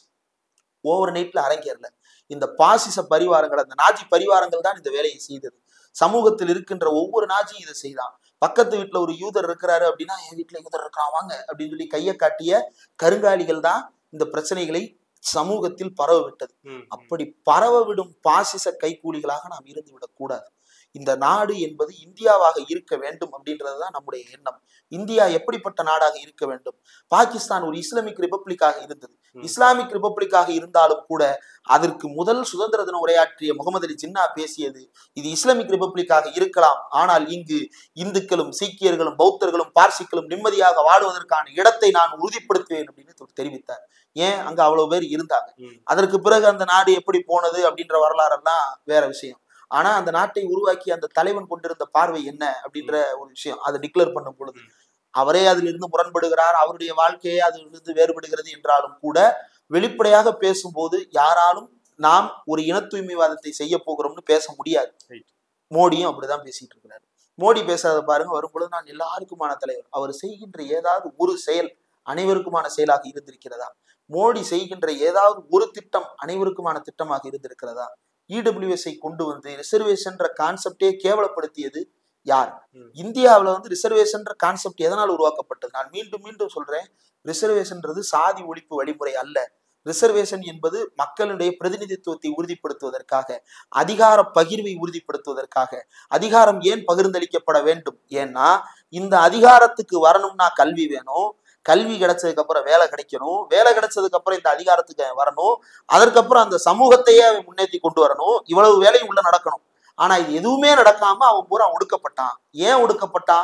ஓவர் நைட்ல அரங்கேறல இந்த பாசிச பரிவாரங்கள் அந்த நாஜி பரிவாரங்கள் தான் இந்த வேலையை செய்தது சமூகத்தில் இருக்கின்ற ஒவ்வொரு நாஜியும் இதை செய்தான் பக்கத்து வீட்டுல ஒரு யூதர் இருக்கிறாரு அப்படின்னா என் வீட்டுல யூதர் இருக்கிறான் வாங்க அப்படின்னு சொல்லி கையை காட்டிய கருங்காலிகள் தான் இந்த பிரச்சனைகளை சமூகத்தில் பரவ விட்டது ம். அப்படி பரவ விடும் பாசிச கைக்கூலிகளாக நாம் இருந்து விடக்கூடாது இந்த நாடு என்பது இந்தியாவாக இருக்க வேண்டும் அப்படின்றதுதான் நம்முடைய எண்ணம் இந்தியா எப்படிப்பட்ட நாடாக இருக்க வேண்டும் பாகிஸ்தான் ஒரு இஸ்லாமிக் ரிபப்ளிக்காக இருந்தது ம். இஸ்லாமிக் ரிபப்ளிக்காக இருந்தாலும் கூட அதற்கு முதல் சுதந்திர தின உரையாற்றிய முகமது அலி ஜின்னா பேசியது இது இஸ்லாமிக் ரிபப்ளிக்காக இருக்கலாம் ஆனால் இங்கு இந்துக்களும் சீக்கியர்களும் பௌத்தர்களும் பார்சிக்களும் நிம்மதியாக வாழுவதற்கான இடத்தை நான் உறுதிப்படுத்துவேன் அப்படின்னு தெரிவித்தார் ஏன் அங்க அவ்வளவு பேர் இருந்தாங்க ம். அதற்கு பிறகு அந்த நாடு எப்படி போனது அப்படின்ற வரலாறெல்லாம் வேற விஷயம் ஆனா அந்த நாட்டை உருவாக்கி அந்த தலைவன் கொண்டிருந்த பார்வை என்ன அப்படின்ற ஒரு விஷயம் அதை டிக்ளேர் பண்ணும் பொழுது அவரே அதிலிருந்து முரண்படுகிறார் அவருடைய வாழ்க்கையே அதிலிருந்து வேறுபடுகிறது என்றாலும் கூட வெளிப்படையாக பேசும்போது யாராலும் நாம் ஒரு இன தூய்மைவாதத்தை செய்ய போகிறோம்னு பேச முடியாது Right. மோடியும் அப்படிதான் பேசிட்டு இருக்கிறாரு மோடி பேசாத பாருங்க வரும்பொழுது நான் எல்லாருக்குமான தலைவர் அவர் செய்கின்ற ஏதாவது ஒரு செயல் அனைவருக்குமான செயலாக இருந்திருக்கிறதா மோடி செய்கின்ற ஏதாவது ஒரு திட்டம் அனைவருக்குமான திட்டமாக இருந்திருக்கிறதா இடபிள்யூஎஸ்ஐ கொண்டு வந்து ரிசர்வேஷன்ற கான்செப்டே கேவலப்படுத்தியது யார் ம். இந்தியாவுல வந்து ரிசர்வேஷன்ற கான்செப்ட் எதனால் உருவாக்கப்பட்டது நான் மீண்டும் மீண்டும் சொல்றேன் ரிசர்வேஷன்ன்றது சாதி ஒழிப்பு வழிமுறை அல்ல ரிசர்வேஷன் என்பது மக்களுடைய பிரதிநிதித்துவத்தை உறுதிப்படுத்துவதற்காக அதிகார பகிர்வை உறுதிப்படுத்துவதற்காக அதிகாரம் ஏன் பகிர்ந்தளிக்கப்பட வேண்டும் ஏன்னா இந்த அதிகாரத்துக்கு வரணும்னா கல்வி வேணும் கல்வி கிடைச்சதுக்கு அப்புறம் வேலை கிடைக்கணும் வேலை கிடைச்சதுக்கு அப்புறம் இந்த அதிகாரத்துக்கு அவன் வரணும் அதற்கப்புறம் அந்த சமூகத்தையே அவன் முன்னேற்றி கொண்டு வரணும் இவ்வளவு வேலையும் உள்ள நடக்கணும் ஆனா இது எதுவுமே நடக்காம அவன் பூரா ஒடுக்கப்பட்டான் ஏன் ஒடுக்கப்பட்டான்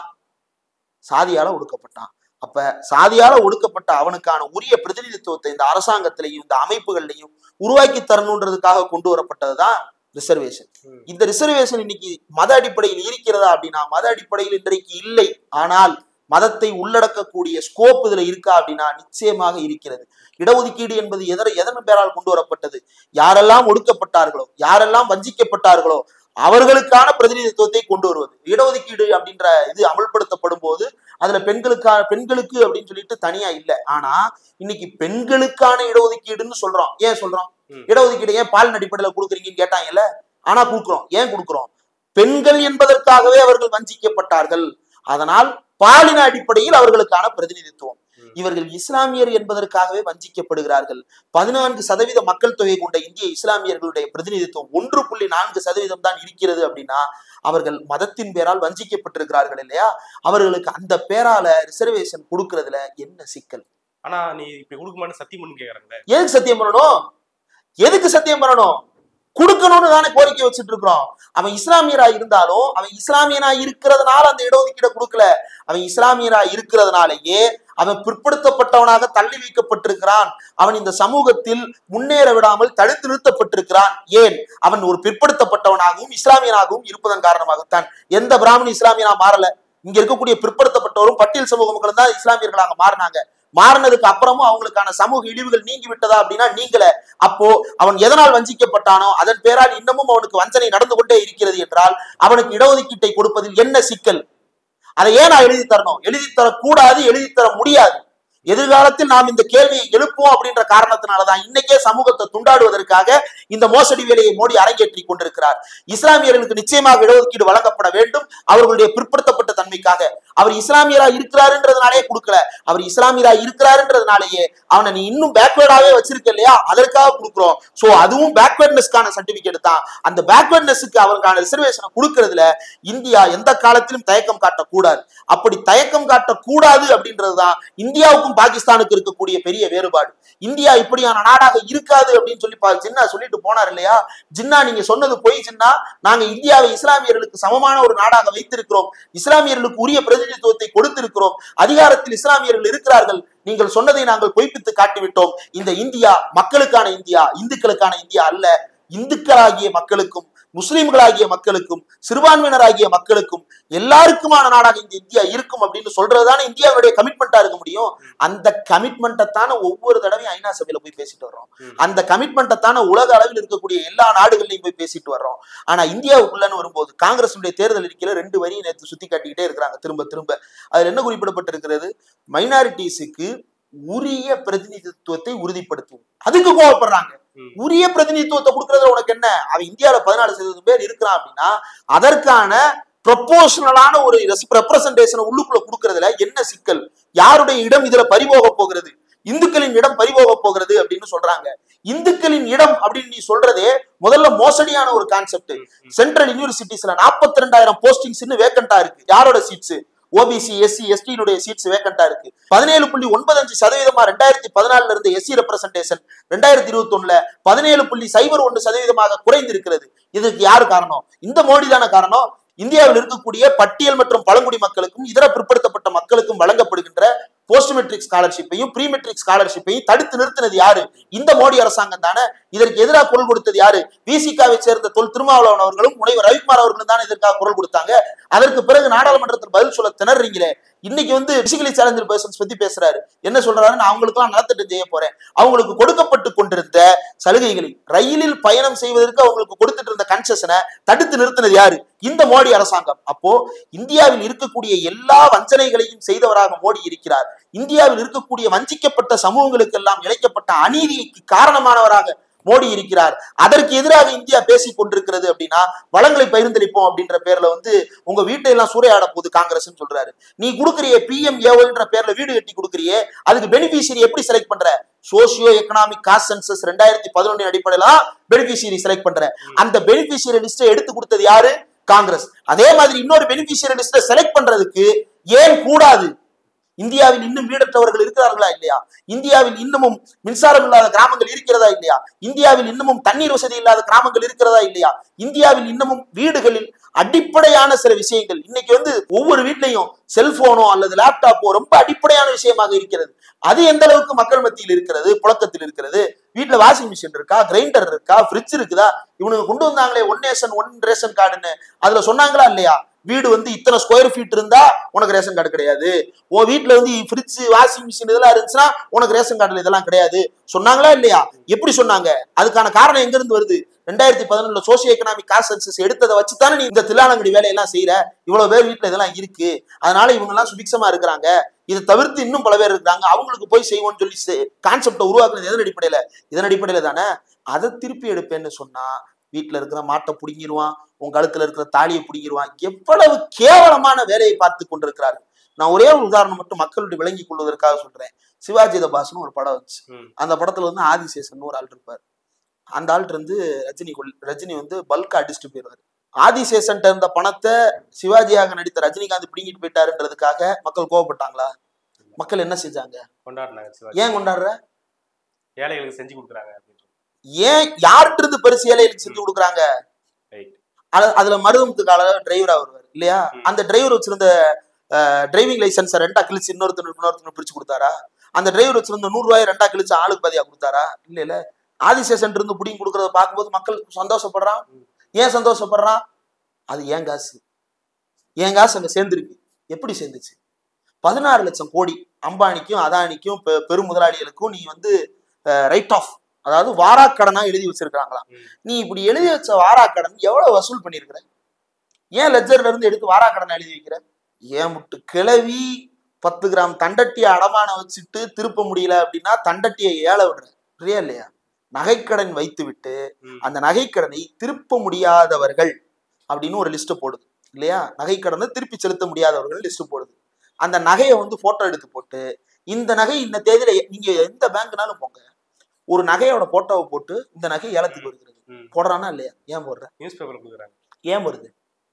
சாதியால ஒடுக்கப்பட்டான் அப்ப சாதியால ஒடுக்கப்பட்ட அவனுக்கான உரிய பிரதிநிதித்துவத்தை இந்த அரசாங்கத்திலையும் இந்த அமைப்புகள்லையும் உருவாக்கி தரணுன்றதுக்காக கொண்டு வரப்பட்டதுதான் ரிசர்வேஷன் ம். இந்த ரிசர்வேஷன் இன்னைக்கு மத அடிப்படையில் இருக்கிறதா அப்படின்னா மத அடிப்படையில் இன்றைக்கு இல்லை ஆனால் மதத்தை உள்ளடக்கக்கூடிய ஸ்கோப் இதுல இருக்கா அப்படின்னா நிச்சயமாக இருக்கிறது இடஒதுக்கீடு என்பது எதர எதன் பேரால் கொண்டு வரப்பட்டது யாரெல்லாம் ஒடுக்கப்பட்டார்களோ யாரெல்லாம் வஞ்சிக்கப்பட்டார்களோ அவர்களுக்கான பிரதிநிதித்துவத்தை கொண்டு வருவது இடஒதுக்கீடு அப்படின்ற இது அமல்படுத்தப்படும் போது அதுல பெண்களுக்கான பெண்களுக்கு அப்படின்னு சொல்லிட்டு தனியா இல்லை ஆனா இன்னைக்கு பெண்களுக்கான இடஒதுக்கீடுன்னு சொல்றோம் ஏன் சொல்றோம் ம். இடஒதுக்கீடு ஏன் பாலின் அடிப்படையில கொடுக்குறீங்கன்னு கேட்டாங்கல்ல ஆனா கொடுக்குறோம் ஏன் கொடுக்குறோம் பெண்கள் என்பதற்காகவே அவர்கள் வஞ்சிக்கப்பட்டார்கள் அதனால் பாலின அடிப்படையில் அவர்களுக்கான பிரதிநிதித்துவம் ம். இவர்கள் இஸ்லாமியர் என்பதற்காகவே வஞ்சிக்கப்படுகிறார்கள் பதினான்கு சதவீத மக்கள் தொகை கொண்ட இந்திய இஸ்லாமியர்களுடைய பிரதிநிதித்துவம் ஒன்று புள்ளி நான்கு சதவீதம் தான் இருக்கிறது அப்படின்னா அவர்கள் மதத்தின் பேரால் வஞ்சிக்கப்பட்டிருக்கிறார்கள் இல்லையா அவர்களுக்கு அந்த பேரால ரிசர்வேஷன் கொடுக்கறதுல என்ன சிக்கல் ஆனா நீ இப்படி கொடுக்குமான்னு சத்தியம் பண்ணி கேக்குறாங்களே எதுக்கு சத்தியம் பண்ணணும் எதுக்கு சத்தியம் பண்ணணும் கொடுக்கணும்னு தானே கோரிக்கை வச்சுட்டு இருக்கிறோம் அவன் இஸ்லாமியரா இருந்தாலும் அவன் இஸ்லாமியனா இருக்கிறதுனால அந்த இடஒதுக்கீடை கொடுக்கல அவன் இஸ்லாமியரா இருக்கிறதுனாலேயே அவன் பிற்படுத்தப்பட்டவனாக தள்ளி வைக்கப்பட்டிருக்கிறான் அவன் இந்த சமூகத்தில் முன்னேற விடாமல் தடுத்து நிறுத்தப்பட்டிருக்கிறான் ஏன் அவன் ஒரு பிற்படுத்தப்பட்டவனாகவும் இஸ்லாமியனாகவும் இருப்பதன் காரணமாகத்தான் எந்த பிராமண இஸ்லாமியனா மாறல இங்க இருக்கக்கூடிய பிற்படுத்தப்பட்டவரும் பட்டியல் சமூக மக்களும் தான் இஸ்லாமியர்களாக மாறினாங்க மாறினதுக்கு அப்புறமும் அவங்களுக்கான சமூக இழிவுகள் நீங்கி விட்டதா அப்படின்னா நீங்கள அப்போ அவன் எதனால் வஞ்சிக்கப்பட்டானோ அதன் பேரால் இன்னமும் அவனுக்கு வஞ்சனை நடந்து கொண்டே இருக்கிறது என்றால் அவனுக்கு இடஒதுக்கீட்டை கொடுப்பதில் என்ன சிக்கல் அதை ஏன் நான் எழுதி தரணும் எழுதி தரக்கூடாது எழுதி தர முடியாது எதிர்காலத்தில் நாம் இந்த கேள்வியை எழுப்போம் அப்படின்ற காரணத்தினாலதான் இன்னைக்கே சமூகத்தை துண்டாடுவதற்காக இந்த மோசடி வேலையை மோடி அரங்கேற்றி கொண்டிருக்கிறார் இஸ்லாமியர்களுக்கு நிச்சயமாக இடஒதுக்கீடு வழங்கப்பட வேண்டும் அவர்களுடைய பிற்படுத்தப்பட்ட தன்மைக்காக அவர் இஸ்லாமியரா இருக்கிறாருன்றதுனாலே கொடுக்கல அவர் இஸ்லாமியரா இருக்கிறாருன்றதுனாலேயே அவனை நீ இன்னும் பேக்வேர்டாவே வச்சிருக்க இல்லையா அதற்காக கொடுக்குறோம் சோ அதுவும் பேக்வேர்ட்னஸ்க்கான சர்டிபிகேட் தான் அந்த பேக்வேர்ட்னஸ்க்கு அவருக்கான ரிசர்வேஷனை கொடுக்கறதுல இந்தியா எந்த காலத்திலும் தயக்கம் காட்டக்கூடாது அப்படி தயக்கம் காட்டக்கூடாது அப்படின்றதுதான் இந்தியாவுக்கும் பாகிஸ்தானுக்கு இருக்கக்கூடிய பெரிய வேறுபாடு இந்தியா இப்படியான நாடாக இருக்காது அப்படின்னு சொல்லி பா- ஜின்னா சொல்லிட்டு போனார் இல்லையா ஜின்னா நீங்க சொன்னது பொய் ஜின்னா நாங்க இந்தியாவை இஸ்லாமியர்களுக்கு சமமான ஒரு நாடாக வைத்திருக்கிறோம் இஸ்லாமியர்களுக்கு உரிய பிரதிநிதித்துவத்தை கொடுத்திருக்கிறோம் அதிகாரத்தில் இஸ்லாமியர்கள் இருக்கிறார்கள் நீங்கள் சொன்னதை நாங்கள் பொய்ப்பித்து காட்டிவிட்டோம் இந்த இந்தியா மக்களுக்கான இந்தியா இந்துக்களுக்கான இந்தியா அல்ல இந்துக்களாகிய மக்களுக்கும் முஸ்லிம்களாகிய மக்களுக்கும் சிறுபான்மையினராகிய மக்களுக்கும் எல்லாருக்குமான நாடாக இந்த இந்தியா இருக்கும் அப்படின்னு சொல்றதுதானே இந்தியாவுடைய கமிட்மெண்டா இருக்க முடியும் அந்த கமிட்மெண்ட்டை தானே ஒவ்வொரு தடவையும் ஐநா சபையில போய் பேசிட்டு வர்றோம் ம். அந்த கமிட்மெண்ட்டை தானே உலக அளவில் இருக்கக்கூடிய எல்லா நாடுகள்லையும் போய் பேசிட்டு வர்றோம் ஆனா இந்தியாவுக்குள்ளன்னு வரும்போது காங்கிரசுடைய தேர்தல் அறிக்கையில ரெண்டு வரியை நேற்று சுத்தி காட்டிக்கிட்டே இருக்கிறாங்க திரும்ப திரும்ப அதுல என்ன குறிப்பிடப்பட்டிருக்கிறது மைனாரிட்டிஸுக்கு உரிய பிரதிநிதித்துவத்தை உறுதிப்படுத்தும் அதுக்கு கோவப்படுறாங்க ம். உரிய பிரதிநிதித்துவத்தை கொடுக்கறதுல உனக்கு என்ன அவன் இந்தியாவில பதினாலு சதவீதம் பேர் இருக்கிறான் அப்படின்னா அதற்கான ப்ரொபோஷனலான ஒரு ரெப்ரசன்டேஷனை உள்ளுக்குள்ள கொடுக்கறதுல என்ன சிக்கல் யாருடைய இடம் இதுல பறிபோக போகிறது இந்துக்களின் இடம் பறிபோக போகிறது அப்படின்னு சொல்றாங்க இந்துக்களின் இடம் அப்படின்னு நீ சொல்றதே முதல்ல மோசடியான ஒரு கான்செப்ட் ம், ம். சென்ட்ரல் யூனிவர்சிட்டிஸ்ல நாற்பத்தி ரெண்டாயிரம் போஸ்டிங்ஸ் வேக்கண்டா இருக்கு யாரோட சீட்ஸ் ஓபிசி எஸ்சி எஸ்டியினுடைய சீட்ஸ் வேக்கண்டா இருக்கு பதினேழு புள்ளி ஒன்பது அஞ்சு சதவீதமா ரெண்டாயிரத்தி பதினாலுல இருந்து எஸ்சி ரெப்ரசன்டேஷன் ரெண்டாயிரத்தி இருபத்தி ஒண்ணுல பதினேழு புள்ளி சைபர் ஒன்று சதவீதமாக குறைந்திருக்கிறது இதுக்கு யாரு காரணம் இந்த மோடி தானே காரணம் இந்தியாவில் இருக்கக்கூடிய பட்டியல் மற்றும் பழங்குடி மக்களுக்கும் இதர பிற்படுத்தப்பட்ட மக்களுக்கும் வழங்கப்படுகின்ற போஸ்ட் மெட்ரிக் ஸ்காலர்ஷிப்பையும் ப்ரீ மெட்ரிக் ஸ்காலர்ஷிப்பையும் தடுத்து நிறுத்தினது யாரு இந்த மோடி அரசாங்கம் தானே இதற்கு எதிராக குரல் கொடுத்தது யாரு விசிகாவை சேர்ந்த தொல் திருமாவளவன் அவர்களும் முனைவர் ரவிக்குமார் அவர்களும் தானே இதற்காக குரல் கொடுத்தாங்க அதற்கு பிறகு நாடாளுமன்றத்தில் பதில் சொல்ல திணறீங்களே இன்னைக்கு வந்து பிசிக்கலி சேலஞ்சர் பர்சன்ஸ் பத்தி பேசுறாரு என்ன சொல்றாரு நான் அவங்களுக்குலாம் நலத்திட்டம் செய்ய போறேன் அவங்களுக்கு கொடுக்கப்பட்டு கொண்டிருந்த சலுகைகளை ரயிலில் பயணம் செய்வதற்கு அவங்களுக்கு கொடுத்துட்டு இருந்த கன்செஷனை தடுத்து நிறுத்தினது யாரு இந்த மோடி அரசாங்கம் அப்போ இந்தியாவில் இருக்கக்கூடிய எல்லா வஞ்சனைகளையும் செய்தவராக மோடி இருக்கிறார் இந்தியாவில் இருக்கக்கூடிய வஞ்சிக்கப்பட்ட சமூகங்களுக்கெல்லாம் இழைக்கப்பட்ட அநீதிக்கு காரணமானவராக மோடி இருக்கிறார் அதற்கு எதிராக இந்தியா பேசிக் கொண்டிருக்கிறது அப்படின்னா வளங்களை பகிர்ந்தளிப்போம் அப்படின்ற பேர்ல வந்து உங்க வீட்டை எல்லாம் சூறையாட போகுது காங்கிரஸ் சொல்றாரு நீ கொடுக்குறிய பிஎம் ஏவல்ன்ற பேர்ல வீடு கட்டி கொடுக்குறியே அதுக்கு பெனிஃபிஷியரி எப்படி செலக்ட் பண்ற சோசியோ எக்கனாமிக் காஸ்ட் சென்சஸ் ரெண்டாயிரத்தி பதினொன்னு அடிப்படையில பெனிஃபிஷியரி செலக்ட் பண்ற அந்த பெனிஃபிஷியரி லிஸ்ட்டை எடுத்து கொடுத்தது யாரு காங்கிரஸ் அதே மாதிரி இன்னொரு பெனிஃபிஷியரி லிஸ்ட்டை செலக்ட் பண்றதுக்கு ஏன் கூடாது இந்தியாவில் இன்னும் வீடற்றவர்கள் இருக்கிறார்களா இல்லையா இந்தியாவில் இன்னமும் மின்சாரம் இல்லாத கிராமங்கள் இருக்கிறதா இல்லையா இந்தியாவில் இன்னமும் தண்ணீர் வசதி இல்லாத கிராமங்கள் இருக்கிறதா இல்லையா இந்தியாவில் இன்னமும் வீடுகளில் அடிப்படையான சில விஷயங்கள் இன்னைக்கு வந்து ஒவ்வொரு வீட்லயும் செல்போனோ அல்லது லேப்டாப்போ ரொம்ப அடிப்படையான விஷயமாக இருக்கிறது அது எந்த அளவுக்கு மக்கள் மத்தியில் இருக்கிறது புழக்கத்தில் இருக்கிறது வீட்டுல வாஷிங் மிஷின் இருக்கா கிரைண்டர் இருக்கா ஃப்ரிட்ஜ் இருக்குதா இவனுங்க கொண்டு வந்தாங்களே ஒன் நேஷன் ஒன் ரேஷன் கார்டுன்னு அதுல சொன்னாங்களா இல்லையா வீடு வந்து இத்தனை ஸ்கொயர் ஃபீட் இருந்தா உனக்கு ரேஷன் கார்டு கிடையாது உன் வீட்டுல வந்து ஃப்ரிட்ஜ் வாஷிங் மிஷின் இதெல்லாம் இருந்துச்சுன்னா உனக்கு ரேஷன் கார்டுல இதெல்லாம் கிடையாது சொன்னாங்களா இல்லையா எப்படி சொன்னாங்க அதுக்கான காரணம் எங்க இருந்து வருது ரெண்டாயிரத்தி பதினொன்னுல சோசியோ எக்கனாமிக் காஸ்ட் சென்சஸ் எடுத்ததை வச்சு தானே நீ இந்த தில்லாலங்கடி வேலையெல்லாம் செய்யற இவ்வளவு பேர் வீட்டுல இதெல்லாம் இருக்கு அதனால இவங்க எல்லாம் சுபிக்ஷமா இருக்கிறாங்க இதை தவிர்த்து இன்னும் பல பேர் இருக்கிறாங்க அவங்களுக்கு போய் செய்வோம்னு சொல்லி கான்செப்டை உருவாக்குறது எதன் அடிப்படையில இதன் அடிப்படையில தானே அதை திருப்பி எடுப்பேன்னு சொன்னா வீட்டுல இருக்கிற மாட்டை பிடுங்கிடுவான் உன் கழுத்துல இருக்கிற தாலியை பிடிங்கிடுவான் எவ்வளவு கேவலமான வேலையை பார்த்து கொண்டிருக்கிறார்கள் நான் ஒரே ஒரு உதாரணம் மட்டும் மக்களுடைய விளங்கி கொள்வதற்காக சொல்றேன் சிவாஜி த பாஸ்னு ஒரு படம் வந்துச்சு ம். அந்த படத்துல வந்து ஆதிசேஷன் ஒரு ஆள் இருப்பார் அந்த ஆள் இருந்து ரஜினி கொள்- ரஜினி வந்து பல்கா அடிச்சுட்டு போயிடுவாரு ஆதிசேஷன் இருந்த பணத்தை சிவாஜியாக நடித்த ரஜினிகாந்த் பிடிங்கிட்டு போயிட்டாருன்றதுக்காக மக்கள் கோவப்பட்டாங்களா மக்கள் என்ன செஞ்சாங்க கொண்டாடினாங்க சிவாஜி ஏன் கொண்டாடுற ஏழைகளுக்கு செஞ்சு கொடுக்குறாங்க அப்படின்றது ஏன் யார்கிட்ட இருந்து பெருசு ஏழைகளுக்கு செஞ்சு கொடுக்குறாங்க ரைட் அது- அதுல மருதமுத்து கால டிரைவரா வருவார் இல்லையா ம். அந்த டிரைவர் வச்சிருந்த டிரைவிங் லைசன்ஸை ரெண்டா கிழிச்சு இன்னொருத்தர் இன்னொருத்தர் பிரிச்சு கொடுத்தாரா அந்த டிரைவர் வச்சிருந்த நூறு ரூபாய் ரெண்டா கிழிச்சு ஆளுக்கு பதியா கொடுத்தாரா இல்ல இல்ல ஆதிசேஷன் இருந்து புடிங்கி கொடுக்கறத பார்க்கும்போது மக்கள் சந்தோஷப்படுறான் ம். ஏன் சந்தோஷப்படுறான் அது ஏன் காசு ஏன் காசு அங்க சேர்ந்துருக்கு எப்படி சேர்ந்துச்சு பதினாறு லட்சம் கோடி அம்பானிக்கும் அதானிக்கும் பெ- பெரும் முதலாளிகளுக்கும் நீ வந்து ரைட் ஆஃப் அதாவது வாராக்கடனா எழுதி வச்சிருக்காங்களாம் ம். நீ இப்படி எழுதி வச்ச வாராக்கடன் எவ்வளவு வசூல் பண்ணியிருக்கிற ஏன் லெஜர்ல இருந்து எடுத்து வாராக்கடன் எழுதி வைக்கிற ஏன் முட்டு கிளவி பத்து கிராம் தண்டட்டியை அடமானம் வச்சுட்டு திருப்ப முடியல அப்படின்னா தண்டட்டியை ஏல விடுற சரியா இல்லையா நகைக்கடன் வைத்து விட்டு ம். அந்த நகைக்கடனை திருப்ப முடியாதவர்கள் அப்படின்னு ஒரு லிஸ்ட் போடுது இல்லையா நகைக்கடனை திருப்பி செலுத்த முடியாதவர்கள் லிஸ்ட் போடுது அந்த நகையை வந்து போட்டோ எடுத்து போட்டு இந்த நகை இந்த தேதியில நீங்க எந்த பேங்க்னாலும் போங்க ஒரு நகையோட போட்டோவை போட்டு இந்த நகை ஏலத்துக்கு வருகிறது ம். போடுறானா இல்லையா ஏன் போடுற நியூஸ் பேப்பர் கொடுக்குறாங்க ஏன் வருது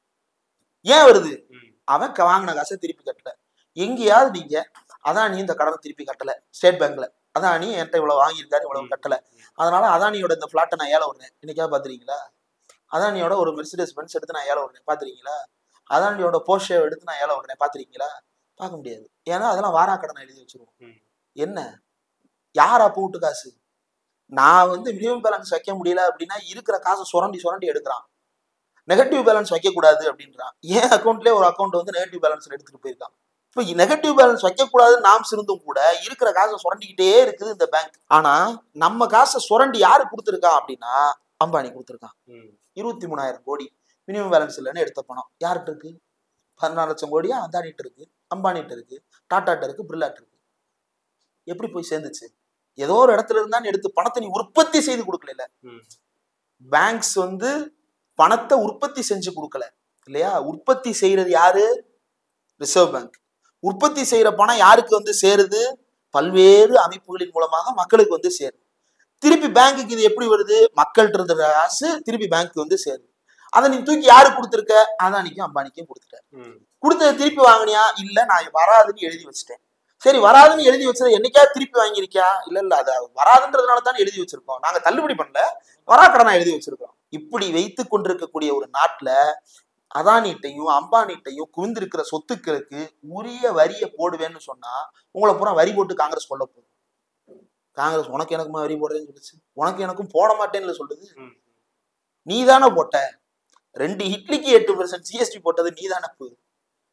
ஏன் வருது ம். அவன் க- வாங்கின காசை திருப்பி கட்டல எங்கேயாவது நீங்க அதானி இந்த கடனை திருப்பி கட்டல ஸ்டேட் பேங்க்ல அதானி என்கிட்ட இவ்வளவு வாங்கியிருக்காரு இவ்வளவு ம். கட்டல அதனால அதானியோட இந்த பிளாட்டை நான் ஏல விடுறேன் இன்னைக்காவது பாத்துறீங்களா அதானியோட ஒரு மெர்சிடஸ் பென்ஸ் எடுத்து நான் ஏல விடுறேன் பாத்துறீங்களா அதானியோட போர்ஷே எடுத்து நான் ஏல விடுறேன் பாத்துறீங்களா பார்க்க முடியாது ஏன்னா அதெல்லாம் வாராக்கடன் எழுதி வச்சிருவோம் ம். என்ன யார் அப்போ விட்டு காசு நான் வந்து மினிமம் பேலன்ஸ் வைக்க முடியல அப்படின்னா இருக்கிற காசை சுரண்டி சுரண்டி எடுக்கிறான் நெகட்டிவ் பேலன்ஸ் வைக்கக்கூடாது அப்படின்றான் என் அக்கௌண்ட்லேயே ஒரு அக்கௌண்ட் வந்து நெகட்டிவ் பேலன்ஸ் எடுத்துட்டு போயிருக்கான் இப்போ நெகட்டிவ் பேலன்ஸ் வைக்கக்கூடாதுன்னு நாம் இருந்தும் கூட இருக்கிற காசை சுரண்டிக்கிட்டே இருக்குது இந்த பேங்க் ஆனா நம்ம காசை சுரண்டி யாரு கொடுத்துருக்கான் அப்படின்னா அம்பானி கொடுத்துருக்கான் ம். இருபத்தி மூணாயிரம் கோடி மினிமம் பேலன்ஸ் இல்லைன்னு எடுத்த பணம் யார்கிட்ட இருக்கு பதினாறு லட்சம் கோடியா அந்தானிட்ட இருக்கு அம்பானிட்ட இருக்கு டாட்டாட்ட இருக்கு பிர்லாட்ட இருக்கு எப்படி போய் சேர்ந்துச்சு ஏதோ ஒரு இடத்துல இருந்தான்னு எடுத்து பணத்தை நீ உற்பத்தி செய்து கொடுக்கல ம். பேங்க்ஸ் வந்து பணத்தை உற்பத்தி செஞ்சு கொடுக்கல இல்லையா உற்பத்தி செய்யறது யாரு ரிசர்வ் பேங்க் உற்பத்தி செய்யற பணம் யாருக்கு வந்து சேருது பல்வேறு அமைப்புகளின் மூலமாக மக்களுக்கு வந்து சேருது திருப்பி பேங்க்குக்கு இது எப்படி வருது மக்கள்கிட்ட இருந்த காசு திருப்பி பேங்க்கு வந்து சேருது அதை நீ தூக்கி யாரு கொடுத்துருக்க அதானிக்கும் அம்பானிக்கும் கொடுத்துட்ட ம். கொடுத்ததை திருப்பி வாங்கினியா இல்ல நான் வராதுன்னு எழுதி வச்சுட்டேன் சரி வராதுன்னு எழுதி வச்சதை என்னைக்காவது திருப்பி வாங்கியிருக்கியா இல்ல இல்ல அது வராதுன்றதுனால தான் எழுதி வச்சிருக்கோம் நாங்க தள்ளுபடி பண்ணல வராக்கடனா எழுதி வச்சிருக்கோம் இப்படி வைத்து கொண்டிருக்கக்கூடிய ஒரு நாட்டுல அதானிட்டையும் அம்பானிட்டையும் குவிந்திருக்கிற சொத்துக்களுக்கு உரிய வரியை போடுவேன்னு சொன்னா உங்களை பூரா வரி போட்டு காங்கிரஸ் கொல்ல போகுது காங்கிரஸ் உனக்கு எனக்குமா வரி போடுறேன்னு சொல்லுச்சு உனக்கு எனக்கும் போட மாட்டேன்னு சொல்லுது ம். நீ தானே போட்ட ரெண்டு இட்லிக்கு எட்டு பர்சன்ட் ஜிஎஸ்டி போட்டது நீ தானே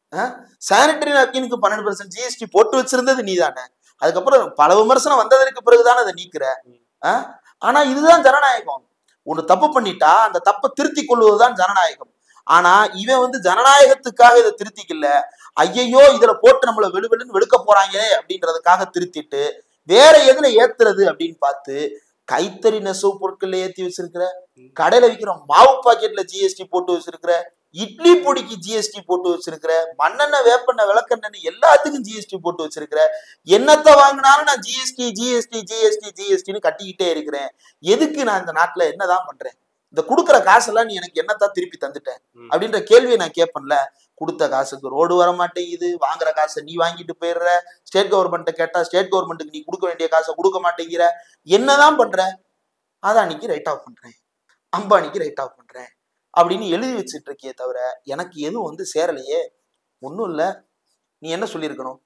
சானிட்டரி நாப்கினுக்கு பன்னெண்டு பர்சன்ட் ஜிஎஸ்டி போட்டு வச்சிருந்தது நீ தானே அதுக்கப்புறம் பல விமர்சனம் வந்ததற்கு பிறகுதானே அதை நீக்கிற ஆ? ஆனா இதுதான் ஜனநாயகம் ஒண்ணு தப்பு பண்ணிட்டா அந்த தப்பை திருத்தி கொள்வதுதான் ஜனநாயகம் ஆனா இவன் வந்து ஜனநாயகத்துக்காக இதை திருத்திக்கல ஐயையோ இதுல போட்டு நம்மள வெளுவெளுன்னு வெளுக்க போறாங்களே அப்படின்றதுக்காக திருத்திட்டு வேற எதுல ஏத்துறது அப்படின்னு பார்த்து கைத்தறி நெசவு பொருட்கள்ல ஏத்தி வச்சிருக்கிற கடையில விற்கிற மாவு பாக்கெட்ல ஜிஎஸ்டி போட்டு வச்சிருக்கிற இட்லி பொடிக்கு ஜிஎஸ்டி போட்டு வச்சிருக்கிற மண்ணெண்ணெய் வேப்பெண்ணெய் விளக்கெண்ணெய் எல்லாத்துக்கும் ஜிஎஸ்டி போட்டு வச்சிருக்கிற என்னத்தை வாங்கினாலும் நான் ஜிஎஸ்டி ஜிஎஸ்டி ஜிஎஸ்டி ஜிஎஸ்டின்னு கட்டிக்கிட்டே இருக்கிறேன் எதுக்கு நான் இந்த நாட்டுல என்னதான் பண்றேன் இந்த கொடுக்குற காசெல்லாம் நீ எனக்கு என்னத்தான் திருப்பி தந்துட்டேன் ம். அப்படின்ற கேள்வியை நான் கேட்பேன்ல கொடுத்த காசுக்கு ரோடு வர மாட்டேங்குது வாங்குற காசை நீ வாங்கிட்டு போயிடுற ஸ்டேட் கவர்மெண்ட்டை கேட்டா ஸ்டேட் கவர்மெண்ட்டுக்கு நீ கொடுக்க வேண்டிய காசை கொடுக்க மாட்டேங்கிற என்னதான் பண்ற அதானிக்கு ரைட் ஆஃப் பண்றேன் அம்பானிக்கு ரைட் ஆஃப் பண்றேன் அப்படின்னு எழுதி வச்சுட்டு இருக்கியே தவிர எனக்கு எதுவும் வந்து சேரலையே ஒன்றும் இல்லை நீ என்ன சொல்லியிருக்கணும்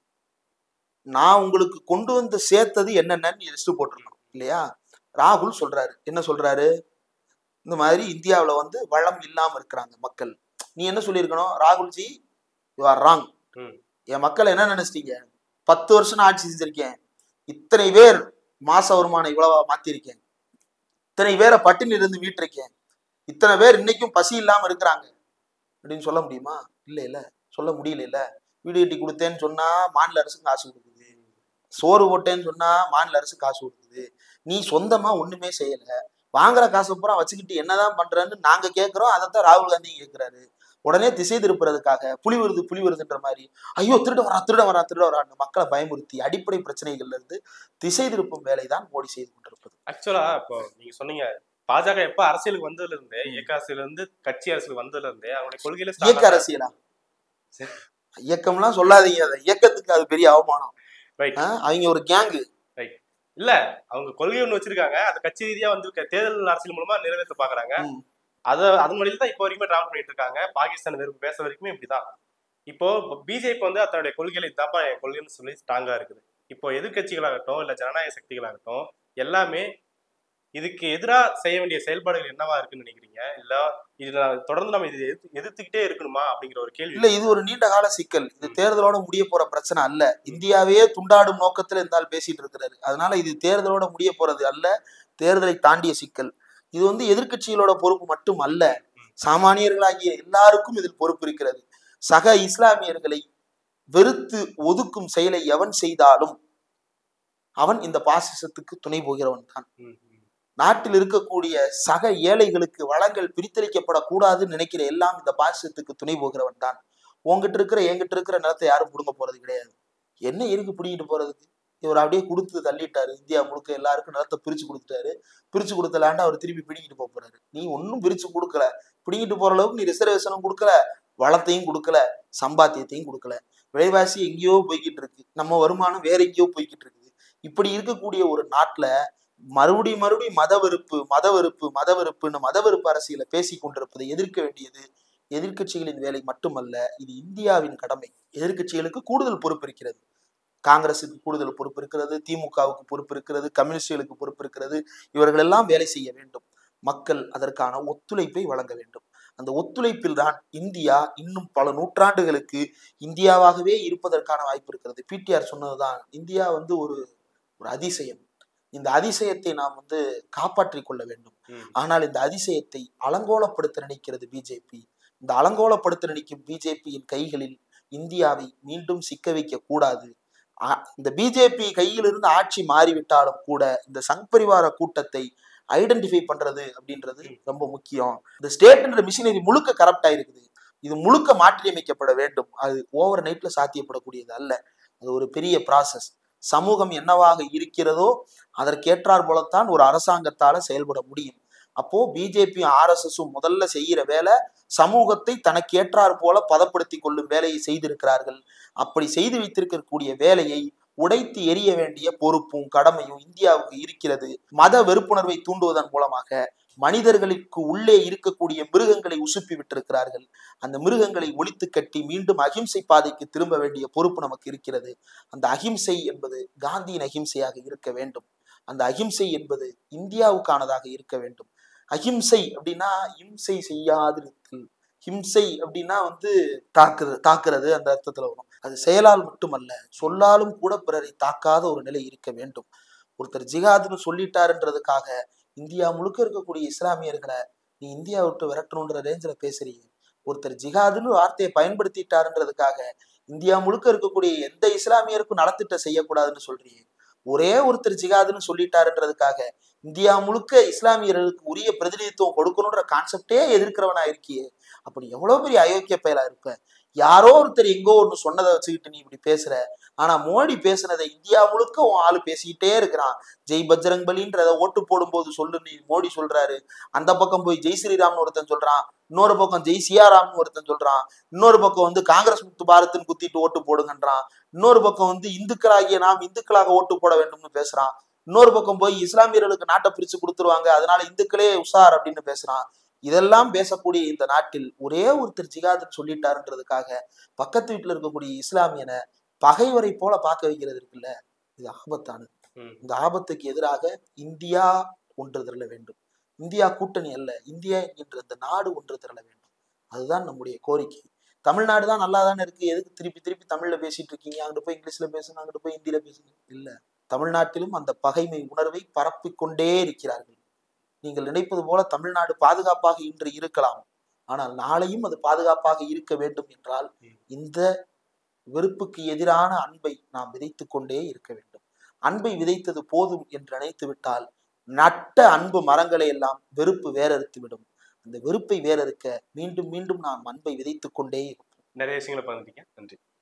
நான் உங்களுக்கு கொண்டு வந்து சேர்த்தது என்னென்னு நீ லிஸ்ட் போட்டிருக்கணும் இல்லையா ராகுல் சொல்றாரு என்ன சொல்றாரு இந்த மாதிரி இந்தியாவில் வந்து வளம் இல்லாம இருக்கிறாங்க மக்கள் நீ என்ன சொல்லியிருக்கணும் ராகுல்ஜி யூ ஆர் ராங் ம். என் மக்கள் என்ன நினைச்சிட்டீங்க பத்து வருஷம் நான் ஆட்சி செஞ்சிருக்கேன் இத்தனை பேர் மாச வருமானம் இவ்வளவா மாத்திருக்கேன் இத்தனை பேரை பட்டினி இருந்து மீட்டிருக்கேன் இத்தனை பேர் இன்னைக்கும் பசி இல்லாம இருக்கிறாங்க அப்படின்னு சொல்ல முடியுமா இல்ல இல்ல சொல்ல முடியல இல்ல வீடு கட்டி கொடுத்தேன்னு சொன்னா மாநில அரசு காசு கொடுக்குது சோறு போட்டேன்னு சொன்னா மாநில அரசு காசு கொடுக்குது நீ சொந்தமா ஒண்ணுமே செய்யல வாங்குற காசை பூரா வச்சுக்கிட்டு என்னதான் பண்றேன்னு நாங்க கேட்கிறோம் அதைத்தான் ராகுல் காந்தி கேட்கிறாரு உடனே திசை திருப்புறதுக்காக புலி வருது புலி வருதுன்ற மாதிரி ஐயோ திருட வரா திருட வரா திருட வரான்னு மக்களை பயமுறுத்தி அடிப்படை பிரச்சனைகள்ல இருந்து திசை திருப்பும் வேலை தான் மோடி செய்து கொண்டிருப்பது ஆக்சுவலா இப்போ நீங்க சொன்னீங்க பாஜக எப்ப அரசியலுக்கு வந்ததுல இருந்தே இயக்க அரசியல இருந்து கட்சி அரசியலுக்கு வந்ததுல இருந்தே அவங்களுடைய கொள்கையில strong இயக்க ஆ- அரசியலா சரி. இயக்கம்லாம் சொல்லாதீங்க அதை இயக்கத்துக்கு அது பெரிய அவமானம் Right. ஆ, அவங்க ஒரு கேங்கு இல்ல அவங்க கொள்கை ஒண்ணு வச்சிருக்காங்க அந்த கட்சி ரீதியா வந்து க- தேர்தல் அரசியல் மூலமா நிறைவேற்ற பாக்குறாங்க ம். அத அதன் வழியில தான் இப்போ வரைக்குமே டிராவல் பண்ணிட்டு இருக்காங்க பாகிஸ்தான் வெறுப்பு பேச வரைக்குமே இப்படிதான் இப்போ பிஜேபி வந்து தன்னுடைய கொள்கையில இதாப்பா என் கொள்கைன்னு சொல்லி ஸ்ட்ராங்கா இருக்குது இப்போ எதிர்க்கட்சிகளாகட்டும் இல்ல ஜனநாயக சக்திகளாகட்டும் எல்லாமே இதுக்கு எதிரா செய்ய வேண்டிய செயல்பாடுகள் என்னவா இருக்குன்னு நினைக்கிறீங்க இல்ல இது நான் தொடர்ந்து நம்ம இது எதிர்த்து- எதிர்த்துக்கிட்டே இருக்கணுமா அப்படிங்கிற ஒரு கேள்வி இல்ல இது ஒரு நீண்ட கால சிக்கல் இது தேர்தலோட முடிய போற பிரச்சனை அல்ல இந்தியாவையே துண்டாடும் நோக்கத்துல இருந்தால் பேசிட்டு இருக்கிறாரு அதனால இது தேர்தலோட முடிய போறது அல்ல தேர்தலை தாண்டிய சிக்கல் இது வந்து எதிர்க்கட்சிகளோட பொறுப்பு மட்டும் அல்ல சாமானியர்களாகிய எல்லாருக்கும் இதில் பொறுப்பு இருக்கிறது சக இஸ்லாமியர்களை வெறுத்து ஒதுக்கும் செயலை எவன் செய்தாலும் அவன் இந்த பாசிசத்துக்கு துணை போகிறவன் தான் ம், ம். நாட்டில் இருக்கக்கூடிய சக ஏழைகளுக்கு வளங்கள் பிரித்தளிக்கப்படக்கூடாதுன்னு நினைக்கிற எல்லாம் இந்த பாசிசத்துக்கு துணை போகிறவன் தான் உங்ககிட்ட இருக்கிற என்கிட்ட இருக்கிற நிலத்தை யாரும் பிடுங்க போறது கிடையாது என்ன இருக்கு பிடிங்கிட்டு போறதுக்கு இவர் அப்படியே கொடுத்து தள்ளிட்டாரு இந்தியா முழுக்க எல்லாருக்கும் நிலத்தை பிரிச்சு கொடுத்துட்டாரு பிரிச்சு கொடுத்த லேண்டை அவர் திருப்பி பிடிங்கிட்டு போக போறாரு நீ ஒன்றும் பிரிச்சு கொடுக்கல பிடிங்கிட்டு போற அளவுக்கு நீ ரிசர்வேஷனும் கொடுக்கல வளத்தையும் கொடுக்கல சம்பாத்தியத்தையும் கொடுக்கல விலைவாசி எங்கேயோ போய்கிட்டு இருக்கு நம்ம வருமானம் வேற எங்கேயோ போய்கிட்டு இருக்குது இப்படி இருக்கக்கூடிய ஒரு நாட்டுல மறுபடியும் மறுபடியும் மத வெறுப்பு மத வெறுப்பு மத வெறுப்புன்னு மத வெறுப்பு அரசியலை பேசி கொண்டிருப்பதை எதிர்க்க வேண்டியது எதிர்க்கட்சிகளின் வேலை மட்டுமல்ல இது இந்தியாவின் கடமை எதிர்க்கட்சிகளுக்கு கூடுதல் பொறுப்பு இருக்கிறது காங்கிரசுக்கு கூடுதல் பொறுப்பு இருக்கிறது திமுகவுக்கு பொறுப்பு இருக்கிறது கம்யூனிஸ்டுகளுக்கு பொறுப்பு இருக்கிறது இவர்கள் எல்லாம் வேலை செய்ய வேண்டும் மக்கள் அதற்கான ஒத்துழைப்பை வழங்க வேண்டும் அந்த ஒத்துழைப்பில் தான் இந்தியா இன்னும் பல நூற்றாண்டுகளுக்கு இந்தியாவாகவே இருப்பதற்கான வாய்ப்பு இருக்கிறது பிடிஆர் சொன்னதுதான் இந்தியா வந்து ஒரு ஒரு அதிசயம் இந்த அதிசயத்தை நாம் வந்து காப்பாற்றிக் கொள்ள வேண்டும் ம். ஆனால் இந்த அதிசயத்தை அலங்கோலப்படுத்த நினைக்கிறது பிஜேபி இந்த அலங்கோலப்படுத்த நினைக்கும் பிஜேபியின் கைகளில் இந்தியாவை மீண்டும் சிக்க வைக்க கூடாது ஆ- இந்த பிஜேபி கையிலிருந்து ஆட்சி மாறிவிட்டாலும் கூட இந்த சங் பரிவார கூட்டத்தை ஐடென்டிஃபை பண்றது அப்படின்றது ரொம்ப முக்கியம் இந்த ஸ்டேட்ன்ற மிஷினரி முழுக்க கரப்ட் ஆயிருக்குது இது முழுக்க மாற்றியமைக்கப்பட வேண்டும் அது ஓவர் நைட்ல சாத்தியப்படக்கூடியது அல்ல அது ஒரு பெரிய ப்ராசஸ் சமூகம் என்னவாக இருக்கிறதோ அதற்கேற்றார் போலத்தான் ஒரு அரசாங்கத்தால செயல்பட முடியும் அப்போ பிஜேபியும் ஆர்எஸ்எஸும் முதல்ல செய்யற வேலை சமூகத்தை தனக்கேற்றார் போல பதப்படுத்தி கொள்ளும் வேலையை செய்திருக்கிறார்கள் அப்படி செய்து வைத்திருக்கக்கூடிய வேலையை உடைத்து எரிய வேண்டிய பொறுப்பும் கடமையும் இந்தியாவுக்கு இருக்கிறது மத வெறுப்புணர்வை தூண்டுவதன் மூலமாக மனிதர்களுக்கு உள்ளே இருக்கக்கூடிய மிருகங்களை உசுப்பி விட்டிருக்கிறார்கள் அந்த மிருகங்களை ஒழித்து கட்டி மீண்டும் அகிம்சை பாதைக்கு திரும்ப வேண்டிய பொறுப்பு நமக்கு இருக்கிறது அந்த அகிம்சை என்பது காந்தியின் அகிம்சையாக இருக்க வேண்டும் அந்த அகிம்சை என்பது இந்தியாவுக்கானதாக இருக்க வேண்டும் அகிம்சை அப்படின்னா இம்சை செய்யாதிருத்தல் ஹிம்சை அப்படின்னா வந்து தாக்குறது தாக்குறது அந்த அர்த்தத்துல வரும் அது செயலால் மட்டுமல்ல சொல்லாலும் கூட பிறரை தாக்காத ஒரு நிலை இருக்க வேண்டும் ஒருத்தர் ஜிகாதுன்னு சொல்லிட்டாருன்றதுக்காக இந்தியா முழுக்க இருக்கக்கூடிய இஸ்லாமியர்களை நீ இந்தியா விட்டு விரட்டணுன்ற ரேஞ்சில் பேசுறீங்க ஒருத்தர் ஜிகாதுன்னு வார்த்தையை பயன்படுத்திட்டாருன்றதுக்காக இந்தியா முழுக்க இருக்கக்கூடிய எந்த இஸ்லாமியருக்கும் நலத்திட்டம் செய்யக்கூடாதுன்னு சொல்றீங்க ஒரே ஒருத்தர் ஜிகாதுன்னு சொல்லிட்டாருன்றதுக்காக இந்தியா முழுக்க இஸ்லாமியர்களுக்கு உரிய பிரதிநிதித்துவம் கொடுக்கணுன்ற கான்செப்டே எதிர்க்கிறவனா இருக்கியே அப்படி எவ்வளவு பெரிய அயோக்கிய பயலா இருப்ப யாரோ ஒருத்தர் எங்கோ ஒன்று சொன்னதை வச்சுக்கிட்டு நீ இப்படி பேசுற ஆனா மோடி பேசுனதை இந்தியா முழுக்க உன் ஆளு பேசிக்கிட்டே இருக்கிறான் ஜெய் பஜ்ரங் பலின்றத ஓட்டு போடும்போது சொல்லு நீ மோடி சொல்றாரு அந்த பக்கம் போய் ஜெய் ஸ்ரீராம்னு ஒருத்தன் சொல்றான் இன்னொரு பக்கம் ஜெய் சியாராம்னு ஒருத்தன் சொல்றான் இன்னொரு பக்கம் வந்து காங்கிரஸ் முக்து பாரத்னு குத்திட்டு ஓட்டு போடுங்கன்றான் இன்னொரு பக்கம் வந்து இந்துக்களாகிய நாம் இந்துக்களாக ஓட்டு போட வேண்டும்னு பேசுறான் இன்னொரு பக்கம் போய் இஸ்லாமியர்களுக்கு நாட்டை பிரிச்சு கொடுத்துருவாங்க அதனால இந்துக்களே உஷார் அப்படின்னு பேசுறான் இதெல்லாம் பேசக்கூடிய இந்த நாட்டில் ஒரே ஒருத்தர் ஜிகாதுன்னு சொல்லிட்டாருன்றதுக்காக பக்கத்து வீட்டுல இருக்கக்கூடிய இஸ்லாமியனை பகைவரை போல பார்க்க வைக்கிறது இருக்குல்ல இது ஆபத்தானது ம். இந்த ஆபத்துக்கு எதிராக இந்தியா ஒன்று திரள வேண்டும் இந்தியா கூட்டணி அல்ல இந்தியா என்கின்ற இந்த நாடு ஒன்று திரள வேண்டும் அதுதான் நம்முடைய கோரிக்கை தமிழ்நாடு தான் நல்லா தானே இருக்கு எதுக்கு திருப்பி திருப்பி தமிழ்ல பேசிட்டு இருக்கீங்க அங்கிட்டு போய் இங்கிலீஷ்ல பேசுங்க அங்கிட்டு போய் ஹிந்தியில பேசுங்க இல்ல தமிழ்நாட்டிலும் அந்த பகைமை உணர்வை பரப்பிக் கொண்டே இருக்கிறார்கள் நீங்கள் நினைப்பது போல தமிழ்நாடு பாதுகாப்பாக இன்று இருக்கலாம் ஆனால் நாளையும் அது பாதுகாப்பாக இருக்க வேண்டும் என்றால் இந்த வெறுப்புக்கு எதிரான அன்பை நாம் விதைத்துக் கொண்டே இருக்க வேண்டும் அன்பை விதைத்தது போதும் என்று நினைத்து விட்டால் நட்ட அன்பு மரங்களை எல்லாம் வெறுப்பு வேறறுத்து விடும் அந்த வெறுப்பை வேறறுக்க மீண்டும் மீண்டும் நாம் அன்பை விதைத்துக் கொண்டே இருப்போம் நிறைய விஷயங்களை பகிர்ந்தீங்க நன்றி